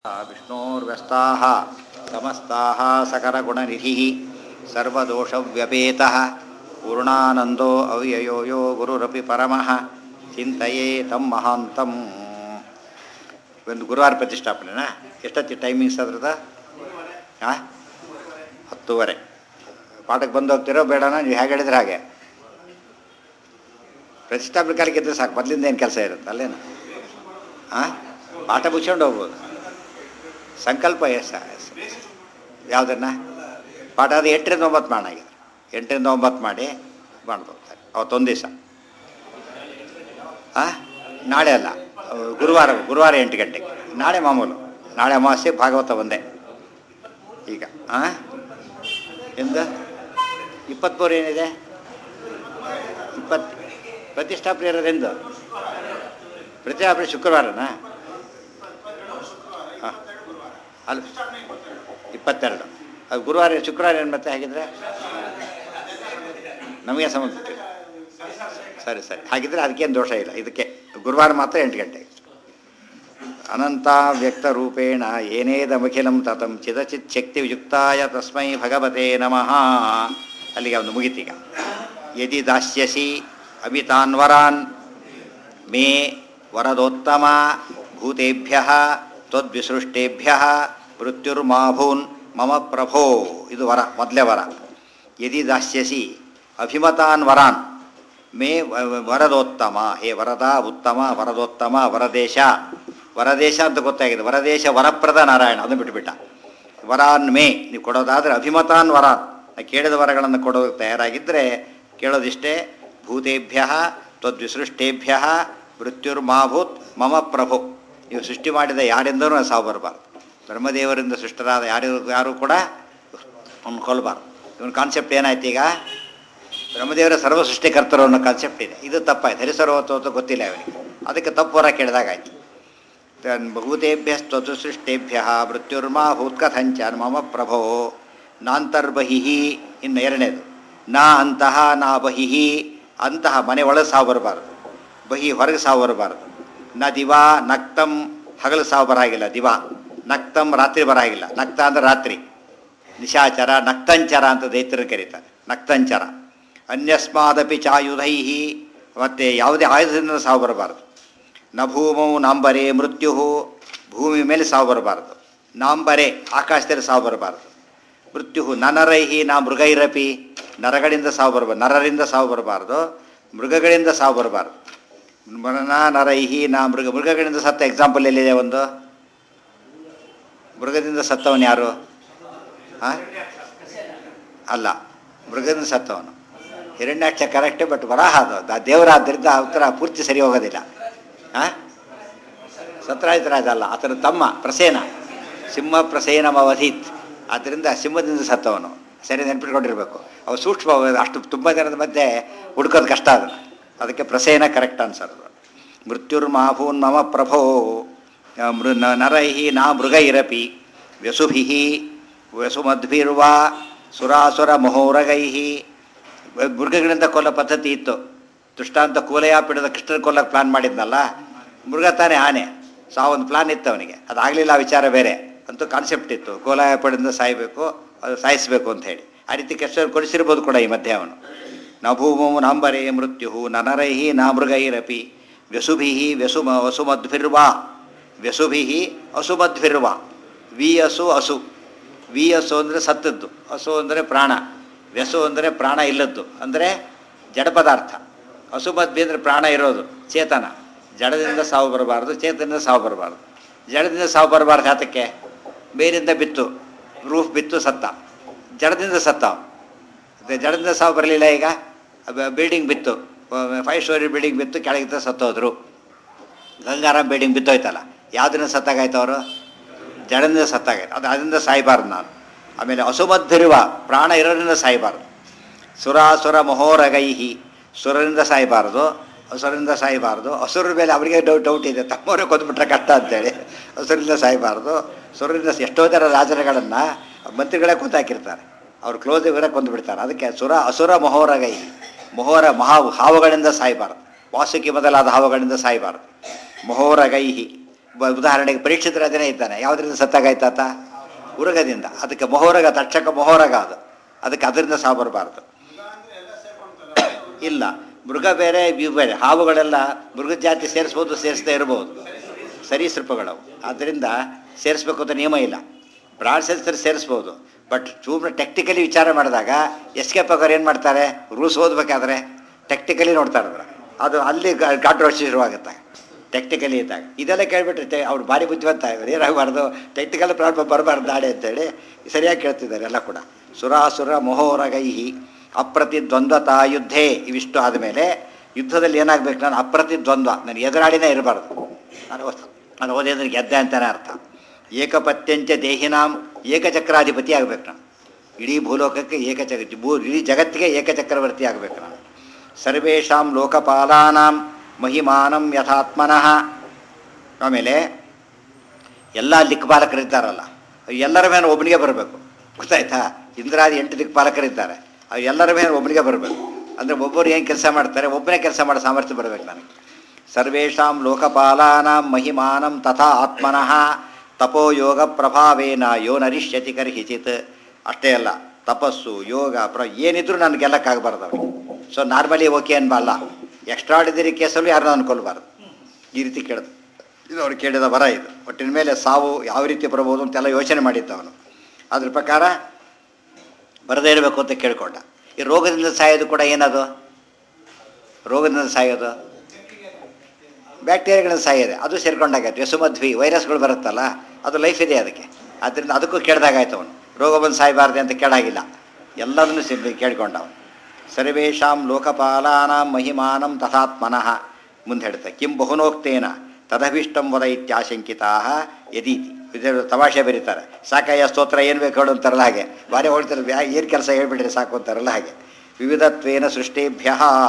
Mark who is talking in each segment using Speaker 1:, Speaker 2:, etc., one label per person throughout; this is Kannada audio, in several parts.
Speaker 1: ವಿಷ್ಣೋರ್ವ್ಯಸ್ತಾः ಸಮಸ್ತಾः सकरगुणनिधिः सर्वदोषव्यपेतः पूर्णानन्दो ಅವ್ಯಯೋ ಯೋ ಗುರುರಪಿ ಪರಮಃ ಚಿಂತೆಯೇ ತಮ್ಮ ಮಹಾಂತಂ ಒಂದು ಗುರುವಾರ ಪ್ರತಿಷ್ಠಾಪನೆನಾ ಎಷ್ಟೊತ್ತಿ ಟೈಮಿಂಗ್ಸ್ ಅದ್ರದ ಹಾಂ ಹತ್ತುವರೆ ಪಾಠಕ್ಕೆ ಬಂದು ಹೋಗ್ತಿರೋ ಬೇಡನಾ ನೀವು ಹೇಗೆ ಹೇಳಿದ್ರೆ ಹಾಗೆ ಪ್ರತಿಷ್ಠಾಪನೆ ಕಾಲಕ್ಕೆ ಇದ್ರೆ ಸಾಕು ಮೊದಲಿಂದ ಏನು ಕೆಲಸ ಇರುತ್ತೆ ಅಲ್ಲೇನು ಹಾಂ ಪಾಠ ಮುಚ್ಕೊಂಡು ಹೋಗ್ಬೋದು ಸಂಕಲ್ಪ ಎಸ್ ಯಾವುದನ್ನು ಪಾಠ ಅದು ಎಂಟರಿಂದ ಒಂಬತ್ತು ಮಾಡಾಗಿದೆ ಎಂಟರಿಂದ ಒಂಬತ್ತು ಮಾಡಿ ಮಾಡ್ದು ಹೋಗ್ತಾರೆ ಅವತ್ತೊಂದು ದಿವಸ ಹಾಂ ನಾಳೆ ಅಲ್ಲ ಅಹ್, ಗುರುವಾರ ಗುರುವಾರ ಎಂಟು ಗಂಟೆಗೆ ನಾಳೆ ಮಾಮೂಲು ನಾಳೆ ಅಮಾವಾಸ್ಯೆ ಭಾಗವತ ಒಂದೇ ಈಗ ಹಾಂ ಎಂದು ಇಪ್ಪತ್ತ್ಮೂರು ಏನಿದೆ ಇಪ್ಪತ್ತು ಪ್ರತಿಷ್ಠಾಪನೆ ಇರೋದೆಂದು ಪ್ರತಿಷ್ಠಾಪನೆ ಶುಕ್ರವಾರನಾ ಹಾಂ ಅಲ್ಲ ಇಪ್ಪತ್ತೆರಡು ಅದು ಗುರುವಾರ ಶುಕ್ರವಾರ ಏನು ಮತ್ತೆ ಹಾಗಿದ್ರೆ ನಮಗೆ ಸಂಬಂಧಪಟ್ಟಿಲ್ಲ ಸರಿ ಸರಿ ಹಾಗಿದ್ರೆ ಅದಕ್ಕೇನು ದೋಷ ಇಲ್ಲ ಇದಕ್ಕೆ ಗುರುವಾರ ಮಾತ್ರ ಎಂಟು ಗಂಟೆಗೆ ಅನಂತ ವ್ಯಕ್ತರೂಪೇಣ ಏನೇದಮಖಿಲಂ ತತಂ ಚಿದಚಿತ್ ಶಕ್ತಿಯುಕ್ತಾಯ ತಸ್ಮೈ ಭಗವತೆ ನಮಃ ಅಲ್ಲಿಗೆ ಒಂದು ಮುಗಿತೀಗ ಯದಿ ದಾಸ್ಯಸಿ ಅಮಿತಾನ್ವರಾನ್ ಮೇ ವರದೋತ್ತಮ ಭೂತೇಭ್ಯ ತ್ವದ್ವಿಸೃಷ್ಟೇಭ್ಯ ಮೃತ್ಯುರ್ಮಾಭೂನ್ ಮಮ ಪ್ರಭೋ ಇದು ವರ ಮೊದಲೇ ವರ ಯದಿ ದಾಸ್ಯಸಿ ಅಭಿಮತಾನ್ ವರಾನ್ ಮೇ ವ- ವ- ವರದೋತ್ತಮ ಹೇ ವರದ ಉತ್ತಮ ವರದೋತ್ತಮ ವರದೇಶ ವರದೇಶ ಅಂತ ಗೊತ್ತಾಗಿದೆ ವರದೇಶ ವರಪ್ರದ ನಾರಾಯಣ ಅದನ್ನು ಬಿಟ್ಟುಬಿಟ್ಟ ವರಾನ್ ಮೇ ನೀವು ಕೊಡೋದಾದರೆ ಅಭಿಮತಾನ್ ವರಾನ್ ನಾ ಕೇಳಿದ ವರಗಳನ್ನು ಕೊಡೋದಕ್ಕೆ ತಯಾರಾಗಿದ್ದರೆ ಕೇಳೋದಿಷ್ಟೇ ಭೂತೇಭ್ಯ ತ್ವದ್ವಿಸೃಷ್ಟೇಭ್ಯ ಮೃತ್ಯುರ್ಮಾಭೂತ್ ಮಮ ಪ್ರಭು ನೀವು ಸೃಷ್ಟಿ ಮಾಡಿದ ಯಾರಿಂದನೂ ಸಾವು ಬರಬಾರ್ದು ಬ್ರಹ್ಮದೇವರಿಂದ ಸೃಷ್ಟರಾದ ಯಾರು ಯಾರು ಕೂಡ ಅವ್ನು ಕೊಲ್ಲಬಾರ್ದು ಇವನ ಕಾನ್ಸೆಪ್ಟ್ ಏನಾಯ್ತು ಈಗ ಬ್ರಹ್ಮದೇವರ ಸರ್ವ ಸೃಷ್ಟಿಕರ್ತರು ಅನ್ನೋ ಕಾನ್ಸೆಪ್ಟ್ ಇದೆ ಇದು ತಪ್ಪಾಯ್ತು ಹರಿಸರ್ವತ್ತು ಅಂತ ಗೊತ್ತಿಲ್ಲ ಅವನಿಗೆ ಅದಕ್ಕೆ ತಪ್ಪು ವರ ಕೇಳಿದಾಗಾಯ್ತು ಭೂತೇಭ್ಯ ಸ್ತುಸೃಷ್ಟೇಭ್ಯ ಮೃತ್ಯುರ್ಮಾ ಭೂತ್ಕಥಂಚ ಮಮ ಪ್ರಭೋ ನಾಂತರ್ಬಹಿ ಇನ್ನು ಎರಡನೇದು ನಾ ಅಂತಹ ನಾ ಬಹಿಹಿ ಅಂತಹ ಮನೆ ಒಳಗೆ ಸಾವು ಬರಬಾರ್ದು ಬಹಿ ಹೊರಗೆ ಸಾವು ಬರಬಾರ್ದು ನ ದಿವಾ ನಕ್ತಂ ಹಗಲು ಸಾವು ಬರಾಗಿಲ್ಲ ದಿವಾ ನಕ್ತಂ ರಾತ್ರಿ ಬರಾಗಿಲ್ಲ ನಕ್ತ ಅಂದ್ರೆ ರಾತ್ರಿ ನಿಶಾಚರ ನಕ್ತಂಚರ ಅಂತ ದೈತ್ಯರು ಕರೀತಾರೆ ನಕ್ತಂಚರ ಅನ್ಯಸ್ಮಾದಪಿ ಚಾಯುಧೈ ಮತ್ತು ಯಾವುದೇ ಆಯುಧದಿಂದ ಸಾವು ಬರಬಾರ್ದು ನ ಭೂಮೌ ನಾಂಬರೆ ಮೃತ್ಯು ಭೂಮಿ ಮೇಲೆ ಸಾವು ಬರಬಾರ್ದು ನಾಂಬರೆ ಆಕಾಶದಲ್ಲಿ ಸಾವು ಬರಬಾರ್ದು ಮೃತ್ಯು ನನರೈಹಿ ನಾ ಮೃಗೈರಪಿ ನರಗಳಿಂದ ಸಾವು ಬರಬಾರ್ದು ನರರಿಂದ ಸಾವು ಬರಬಾರ್ದು ಮೃಗಗಳಿಂದ ಸಾವು ಬರಬಾರ್ದು ನಾ ನರೈಹಿ ನಾ ಮೃಗ ಮೃಗಗಳಿಂದ ಸತ್ತ ಎಕ್ಸಾಂಪಲ್ ಎಲ್ಲಿದೆ ಒಂದು ಮೃಗದಿಂದ ಸತ್ತವನು ಯಾರು ಹಾಂ ಅಲ್ಲ ಮೃಗದಿಂದ ಸತ್ತವನು ಹಿರಣ್ಯಾಕ್ಷ ಕರೆಕ್ಟೇ ಬಟ್ ವರಾಹ ಅದು ದ- ದೇವರಾದ್ದರಿಂದ ಆ ಉತ್ತರ ಪೂರ್ತಿ ಸರಿ ಹೋಗೋದಿಲ್ಲ ಹಾಂ ಸತ್ರಾಜಿತರಾಜ ಅಲ್ಲ ಆತನ ತಮ್ಮ ಪ್ರಸೇನ ಸಿಂಹ ಪ್ರಸೇನಮವಧೀತ್ ಆದ್ದರಿಂದ ಸಿಂಹದಿಂದ ಸತ್ತವನು ಸರಿ ನೆನ್ಪಿಟ್ಕೊಂಡಿರ್ಬೇಕು ಅವು ಸೂಕ್ಷ್ಮ ಅವು ಅಷ್ಟು ತುಂಬ ಜನದ ಮಧ್ಯೆ ಹುಡ್ಕೋದು ಕಷ್ಟ ಅದನ್ನು ಅದಕ್ಕೆ ಪ್ರಸೇನ ಕರೆಕ್ಟ್ ಅನ್ಸೋದು ಮೃತ್ಯುರ್ಮಾಭೂನ್ ಮಮ ಪ್ರಭೋ ಆ, ಮೃ ನ- ನರೈಹಿ ನಾ ಮೃಗೈರಪಿ ವ್ಯಸುಭಿ ವ್ಯಸುಮದ್ಭಿರ್ವಾ ಸುರಾಸುರ ಮಹೋರಗೈಹಿ ಮೃಗಗಳಿಂದ ಕೊಲ್ಲೋ ಪದ್ಧತಿ ಇತ್ತು ದೃಷ್ಟಾಂತ ಕೂಲಯಾಪಿಡದ ಕೃಷ್ಣನ ಕೊಲ್ಲಕ್ಕೆ ಪ್ಲಾನ್ ಮಾಡಿದ್ನಲ್ಲ ಮೃಗ ತಾನೇ ಆನೆ ಸಾವೊಂದು ಪ್ಲಾನ್ ಇತ್ತು ಅವನಿಗೆ ಅದಾಗಲಿಲ್ಲ ಆ ವಿಚಾರ ಬೇರೆ ಅಂತೂ ಕಾನ್ಸೆಪ್ಟ್ ಇತ್ತು ಕೋಲಾಯಪಡಿಂದ ಸಾಯಬೇಕು ಅದು ಸಾಯಿಸಬೇಕು ಅಂತ ಹೇಳಿ ಆ ರೀತಿ ಕೃಷ್ಣರು ಕೊಡಿಸಿರ್ಬೋದು ಕೂಡ ಈ ಮಧ್ಯೆ ಅವನು ನ ಭೂಮೌ ನಾಂಬರೇ ಮೃತ್ಯು ನನರೈಹಿ ನಾ ಮೃಗೈರಪಿ ವ್ಯಸುಭಿ ವ್ಯಸುಮ ವಸುಮದ್ಭಿರ್ವಾ ವ್ಯಸುಭಿ ಅಸುಮದ್ಭಿರ್ವಾ ವಿ ಅಸು ಅಸು ವಿ ಅಸು ಅಂದರೆ ಸತ್ತದ್ದು ಹಸು ಅಂದರೆ ಪ್ರಾಣ ವ್ಯಸು ಅಂದರೆ ಪ್ರಾಣ ಇಲ್ಲದ್ದು ಅಂದರೆ ಜಡ ಪದಾರ್ಥ ಹಸುಮದ್ಭಿ ಅಂದರೆ ಪ್ರಾಣ ಇರೋದು ಚೇತನ ಜಡದಿಂದ ಸಾವು ಬರಬಾರ್ದು ಚೇತನದಿಂದ ಸಾವು ಬರಬಾರ್ದು ಜಡದಿಂದ ಸಾವು ಬರಬಾರ್ದು ಯಾತಕ್ಕೆ ಬೇರಿಂದ ಬಿತ್ತು ರೂಫ್ ಬಿತ್ತು ಸತ್ತ ಜಡದಿಂದ ಸತ್ತ ಅವ್ನು. ಅದೇ ಜಡದಿಂದ ಸಾವು ಬರಲಿಲ್ಲ ಈಗ ಬಿಲ್ಡಿಂಗ್ ಬಿತ್ತು ಫೈವ್ ಸ್ಟೋರಿ ಬಿಲ್ಡಿಂಗ್ ಬಿತ್ತು ಕೆಳಗಿದ್ದ ಸತ್ತೋದ್ರು ಗಂಗಾರಾಮ್ ಬಿಲ್ಡಿಂಗ್ ಬಿದ್ದೋಯ್ತಲ್ಲ ಯಾವುದರಿಂದ ಸತ್ತಾಗಾಯ್ತು ಅವರು ಜಡದಿಂದ ಸತ್ತಾಗಾಯ್ತು ಅದು ಅದರಿಂದ ಸಾಯಬಾರ್ದು ನಾನು ಆಮೇಲೆ ಅಸುಮದ್ಭಿರುವ ಪ್ರಾಣ ಇರೋದ್ರಿಂದ ಸಾಯಬಾರ್ದು ಸುರಾಸುರ ಮಹೋರಗೈಹಿ ಸುರರಿಂದ ಸಾಯಬಾರ್ದು ಹಸುರಿಂದ ಸಾಯಬಾರ್ದು ಹಸುರ ಮೇಲೆ ಅವರಿಗೆ ಡೌಟ್ ಡೌಟ್ ಇದೆ ತಮ್ಮವರೇ ಕೊಂದ್ಬಿಟ್ರೆ ಕಷ್ಟ ಅಂತೇಳಿ ಹಸುರಿಂದ ಸಾಯಬಾರ್ದು ಸುರರಿಂದ ಎಷ್ಟೋ ಜನ ರಾಜರುಗಳನ್ನು ಮಂತ್ರಿಗಳೇ ಕೊಂದಾಕಿರ್ತಾರೆ ಅವ್ರು ಕ್ಲೋಸ್ ಇವರೇ ಕೊಂದುಬಿಡ್ತಾರೆ ಅದಕ್ಕೆ ಸುರ ಅಸುರ ಮಹೋರಗೈ ಮಹೋರ ಮಹಾ ಹಾವುಗಳಿಂದ ಸಾಯಬಾರ್ದು ವಾಸುಕಿ ಮೊದಲಾದ ಹಾವುಗಳಿಂದ ಸಾಯಬಾರ್ದು ಮಹೋರಗೈಹಿ ಬ- ಉದಾಹರಣೆಗೆ ಪರೀಕ್ಷಿತ ರಾಜನೇ ಇದ್ದಾನೆ ಯಾವುದರಿಂದ ಸತ್ತಾಗಾಯ್ತಾತ ಉರಗದಿಂದ ಅದಕ್ಕೆ ಮೊಹೋರಗ ತಕ್ಷಕ ಮೊಹೋರಗ ಅದು ಅದಕ್ಕೆ ಅದರಿಂದ ಸಾವು ಬರಬಾರ್ದು ಇಲ್ಲ ಮೃಗ ಬೇರೆ ಇವು ಬೇರೆ ಹಾವುಗಳೆಲ್ಲ ಮೃಗದ ಜಾತಿ ಸೇರಿಸ್ಬೋದು ಸೇರಿಸದೇ ಇರ್ಬೋದು ಸರೀಸೃಪಗಳವು ಆದ್ದರಿಂದ ಸೇರಿಸ್ಬೇಕು ಅಂತ ನಿಯಮ ಇಲ್ಲ ಬ್ರಾಡ್ ಸೆನ್ಸರ್ ಸೇರಿಸ್ಬೋದು ಬಟ್ ಸುಮ್ಮನೆ ಟೆಕ್ನಿಕಲಿ ವಿಚಾರ ಮಾಡಿದಾಗ ಎಸ್ಕೇಪ್ ಆಗೋರು ಏನು ಮಾಡ್ತಾರೆ ರೂಲ್ಸ್ ಓದಬೇಕಾದ್ರೆ ಟೆಕ್ನಿಕಲಿ ನೋಡ್ತಾರೆ ಅವ್ರು. ಅದು ಅಲ್ಲಿ ಕಾಂಟ್ರವರ್ಸಿ ಶುರುವಾಗುತ್ತೆ ಟೆಕ್ನಿಕಲಿ ಇದ್ದಾಗ ಇದೆಲ್ಲ ಕೇಳ್ಬಿಟ್ರೆ ಅವ್ರು ಭಾರಿ ಬುದ್ಧಿವಂತ ಇವ್ರು ಏನಾಗಬಾರ್ದು ಟೆಕ್ನಿಕಲ್ ಪ್ರಾಬ್ಲಮ್ ಬರಬಾರ್ದು ನಾಳೆ ಅಂತೇಳಿ ಸರಿಯಾಗಿ ಕೇಳ್ತಿದ್ದಾರೆ ಎಲ್ಲ ಕೂಡ ಸುರಾಸುರ ಮೊಹೋರಗೈಹಿ ಅಪ್ರತಿದ್ವಂದ್ವತಾ ಯುದ್ಧೇ ಇವಿಷ್ಟು ಆದಮೇಲೆ ಯುದ್ಧದಲ್ಲಿ ಏನಾಗಬೇಕು ನಾನು ಅಪ್ರತಿದ್ವಂದ್ವ ನಾನು ಎದುರಾಡಿನೇ ಇರಬಾರ್ದು ನಾನು ಓದ್- ನಾನು ಓದಿದ್ರೆ ಗೆದ್ದೆ ಅಂತಾನೆ ಅರ್ಥ ಏಕಪತ್ಯಂಚ ದೇಹಿನಾಂ ಏಕಚಕ್ರಾಧಿಪತಿ ಆಗಬೇಕು ನಾನು ಇಡೀ ಭೂಲೋಕಕ್ಕೆ ಏಕಚಕ್ರ ಭೂ ಇಡೀ ಜಗತ್ತಿಗೆ ಏಕಚಕ್ರವರ್ತಿ ಆಗಬೇಕು ನಾನು ಸರ್ವೇಷಾಂ ಲೋಕಪಾಲಾನಾಂ ಮಹಿಮಾನಂ ಯಥಾತ್ಮನಃ ಆಮೇಲೆ ಎಲ್ಲ ದಿಕ್ಪಾಲಕರಿದ್ದಾರಲ್ಲ ಎಲ್ಲರ ಮೇಲೆ ಒಬ್ಬನಿಗೆ ಬರಬೇಕು ಗೊತ್ತಾಯ್ತಾ ಇಂದ್ರಾದಿ ಎಂಟು ದಿಕ್ಪಾಲಕರಿದ್ದಾರೆ ಅವು ಎಲ್ಲರ ಮೇಲೆ ಒಬ್ಬನಿಗೆ ಬರಬೇಕು ಅಂದರೆ ಒಬ್ಬರು ಏನು ಕೆಲಸ ಮಾಡ್ತಾರೆ ಒಬ್ಬನೇ ಕೆಲಸ ಮಾಡೋ ಸಾಮರ್ಥ್ಯ ಬರಬೇಕು ನನಗೆ ಸರ್ವೇಷಾಂ ಲೋಕಪಾಲಾನಾಂ ಮಹಿಮಾನಂ ತಥಾ ಆತ್ಮನಃ ತಪೋ ಯೋಗ ಪ್ರಭಾವೇನ ಯೋ ನರಿಷ್ಯತಿ ಕರ್ಹಿಚಿತ್ ಅಷ್ಟೇ ಅಲ್ಲ ತಪಸ್ಸು ಯೋಗ ಪ್ರ ಏನಿದ್ರು ನಾನು ಗೆಲ್ಲಕ್ಕಾಗಬಾರ್ದು ಅವ್ರಿಗೆ ಸೊ ನಾರ್ಮಲಿ ಓಕೆ ಅನ್ಬಲ್ಲ ಎಕ್ಸ್ಟ್ರಾಡಿನರಿ ಕೇಸಲ್ಲೂ ಯಾರನ್ನ ಅನ್ಕೊಳ್ಬಾರ್ದು ಈ ರೀತಿ ಕೇಳಿದ ಇದು ಅವ್ರು ಕೇಳಿದ ವರ ಇದು ಒಟ್ಟಿನ ಮೇಲೆ ಸಾವು ಯಾವ ರೀತಿ ಬರ್ಬೋದು ಅಂತೆಲ್ಲ ಯೋಚನೆ ಮಾಡಿದ್ದ ಅವನು ಅದ್ರ ಪ್ರಕಾರ ಬರದೇ ಇರಬೇಕು ಅಂತ ಕೇಳ್ಕೊಂಡ ಈ ರೋಗದಿಂದ ಸಾಯೋದು ಕೂಡ ಏನದು ರೋಗದಿಂದ ಸಾಯೋದು ಬ್ಯಾಕ್ಟೀರಿಯಾಗಳಿಂದ ಸಾಯೋದೆ ಅದು ಸೇರ್ಕೊಂಡಾಗೈತೆ ಯಸುಮಧ್ವಿ ವೈರಸ್ಗಳು ಬರುತ್ತಲ್ಲ ಅದು ಲೈಫ್ ಇದೆ ಅದಕ್ಕೆ ಆದ್ದರಿಂದ ಅದಕ್ಕೂ ಕೇಳ್ದಾಗಾಯ್ತು ಅವನು ರೋಗ ಬಂದು ಸಾಯಬಾರ್ದೆ ಅಂತ ಕೇಳಾಗಿಲ್ಲ ಎಲ್ಲದನ್ನು ಸೇ ಕೇಳ್ಕೊಂಡ ಅವನು ಸರ್ವೇಷಾಂ ಲೋಕಪಾಲಾನಾಂ ಮಹಿಮಾನಂ ತಥಾತ್ಮನಃ ಮುಂದೆ ಹೇಳ್ತಾರೆ ಕಿಂ ಬಹುನೋಕ್ತೇನ ತದಭಿಷ್ಟಂ ವದ ಇತ್ಯಾಶಂಕಿತಾ ಯದೀತಿ ಇದು ತಮಾಷೆ ಬರೀತಾರೆ ಸಾಕಯ್ಯ ಸ್ತೋತ್ರ ಏನು ಬೇಕು ಹೇಳು ಅಂತಾರಲ್ಲ ಹಾಗೆ ಬಾರಿ ಹೊಳ್ತಾರೆ ಏನು ಕೆಲಸ ಹೇಳ್ಬಿಟ್ರೆ ಸಾಕು ಅಂತಾರಲ್ಲ ಹಾಗೆ ವಿವಿಧತ್ವೇನ ಸೃಷ್ಟೇಭ್ಯ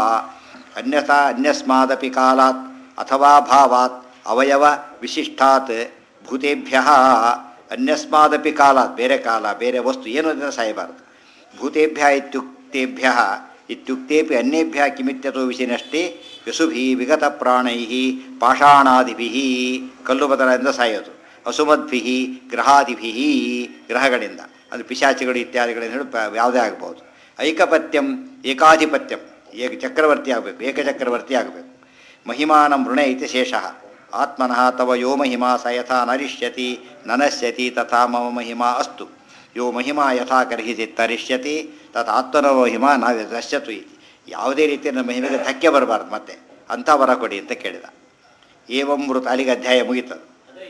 Speaker 1: ಅನ್ಯಥಾ ಅನ್ಯಸ್ಮಾದಪಿ ಕಾಲಾತ್ ಅಥವಾ ಭಾವಾತ್ ಅವಯವ ವಿಶಿಷ್ಟಾತ್ ಭೂತೇಭ್ಯ ಅನ್ಯಸ್ಮಾದಪಿ ಕಾಲಾತ್ ಬೇರೆ ಕಾಲ ಬೇರೆ ವಸ್ತು ಏನು ಅದನ್ನು ಸಾಯಬಾರದು ಭೂತೇಭ್ಯ ಇತ್ಯುಕ್ತೇಭ್ಯ ಇತ್ಯುಕ್ತೇಪಿ ಅನ್ಯೇಭ್ಯ ಕಿಮಿತ್ಯತೋ ವಿಷಯನಷ್ಟೇ ಯಸುಭಿ ವಿಗತ ಪ್ರಾಣೈ ಪಾಷಾಣಾದಿಭಿ ಕಲ್ಲು ಬದಲದಿಂದ ಸಾಯೋದು ಅಸುಮದ್ಭಿ ಗ್ರಹಾದಿಭಿ ಗ್ರಹಗಳಿಂದ ಅದು ಪಿಶಾಚಿಗಳು ಇತ್ಯಾದಿಗಳಿಂದ ಹೇಳಿ ಪ- ಯಾವುದೇ ಆಗ್ಬೋದು ಐಕಪತ್ಯಂ ಏಕಾಧಿಪತ್ಯಂ ಏಕ ಚಕ್ರವರ್ತಿ ಆಗಬೇಕು ಏಕಚಕ್ರವರ್ತಿ ಆಗಬೇಕು ಮಹಿಮಾನ ಮೃಣೆ ಇತಿ ಶೇಷಃ ಆತ್ಮನಃ ತವ ಯೋ ಮಹಿಮಾ ಸ ಯಥಾ ನರಿಷ್ಯತಿ ನನಶ್ಯತಿ ತಥಾ ಮಮ ಮಹಿಮಾ ಅಸ್ತು ಯೋ ಮಹಿಮಾ ಯಥಾ ಕರ್ಹಿಸಿ ತರಿಷ್ಯತಿ ತಥಾ ಆತ್ಮನ ಮಹಿಮಾ ನಾವು ನಶ್ಯತು ಇತಿ ಯಾವುದೇ ರೀತಿಯ ನಮ್ಮ ಮಹಿಮೆಗೆ ಧಕ್ಕೆ ಬರಬಾರ್ದು ಮತ್ತೆ ಅಂಥ ವರ ಕೊಡಿ ಅಂತ ಕೇಳಿದ ಏವಂ ಮೃತ ಅಲ್ಲಿಗೆ ಅಧ್ಯಾಯ ಮುಗೀತದು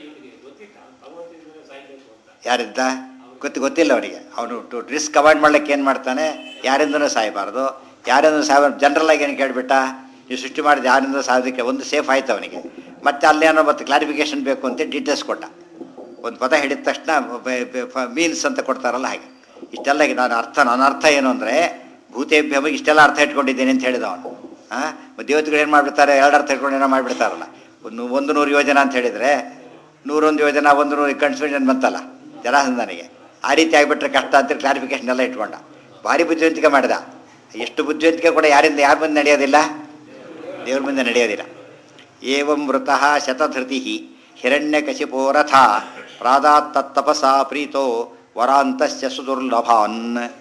Speaker 1: ಯಾರಿದ್ದ ಗೊತ್ತು ಗೊತ್ತಿಲ್ಲ ಅವನಿಗೆ ಅವನು ರಿಸ್ಕ್ ಅವಾಯ್ಡ್ ಮಾಡ್ಲಿಕ್ಕೆ ಏನು ಮಾಡ್ತಾನೆ ಯಾರಿಂದನೂ ಸಾಯಬಾರ್ದು ಯಾರಿಂದ ಸಾಯ ಜನರಲ್ ಆಗಿ ಏನು ಕೇಳಿಬಿಟ್ಟ ನೀವು ಸೃಷ್ಟಿ ಮಾಡಿದ ಯಾರಿಂದ ಸಾಯೋದಕ್ಕೆ ಒಂದು ಸೇಫ್ ಆಯ್ತು ಅವನಿಗೆ ಮತ್ತೆ ಅಲ್ಲೇನೋ ಮತ್ತೆ ಕ್ಲಾರಿಫಿಕೇಶನ್ ಬೇಕು ಅಂತ ಡೀಟೇಲ್ಸ್ ಕೊಟ್ಟ ಒಂದು ಪದ ಹಿಡಿದ ತಕ್ಷಣ ಮೀನ್ಸ್ ಅಂತ ಕೊಡ್ತಾರಲ್ಲ ಹಾಗೆ ಇಷ್ಟೆಲ್ಲ ಈಗ ನಾನು ಅರ್ಥ ನನ್ನ ಅರ್ಥ ಏನು ಅಂದರೆ ಭೂತೇಭ್ಯಮ ಇಷ್ಟೆಲ್ಲ ಅರ್ಥ ಇಟ್ಕೊಂಡಿದ್ದೀನಿ ಅಂತ ಹೇಳಿದ ಅವನು ಹಾಂ ದೇವತೆಗಳು ಏನು ಮಾಡಿಬಿಡ್ತಾರೆ ಎರಡು ಅರ್ಥ ಇಟ್ಕೊಂಡು ಏನೋ ಮಾಡಿಬಿಡ್ತಾರಲ್ಲ ಒಂದು ಒಂದು ನೂರು ಯೋಜನೆ ಅಂತ ಹೇಳಿದರೆ ನೂರೊಂದು ಯೋಜನೆ ಒಂದು ನೂರು ಕನ್ಫ್ಯೂಷನ್ ಬಂತಲ್ಲ ಜರಾಸಂಧನಿಗೆ ಆ ರೀತಿ ಆಗಿಬಿಟ್ರೆ ಕಷ್ಟ ಅಂತ ಕ್ಲಾರಿಫಿಕೇಶನ್ ಎಲ್ಲ ಇಟ್ಕೊಂಡ ಭಾರಿ ಬುದ್ಧಿವಂತಿಕೆ ಮಾಡಿದ ಎಷ್ಟು ಬುದ್ಧಿವಂತಿಕೆ ಕೂಡ ಯಾರಿಂದ ಯಾರ ಮುಂದೆ ನಡೆಯೋದಿಲ್ಲ ದೇವ್ರ ಮುಂದೆ ನಡೆಯೋದಿಲ್ಲ ಏವಂ ವೃತಃ ಶತಧೃತಿ ಹಿರಣ್ಯಕಶಿಪೋ ರಥ ಪ್ರಾದಾತ್ ತತ್ತಪಸಾ ಪ್ರೀತೋ ವರಾಂತಸ್ಯ ಸುದುರ್ಲಭಾನ್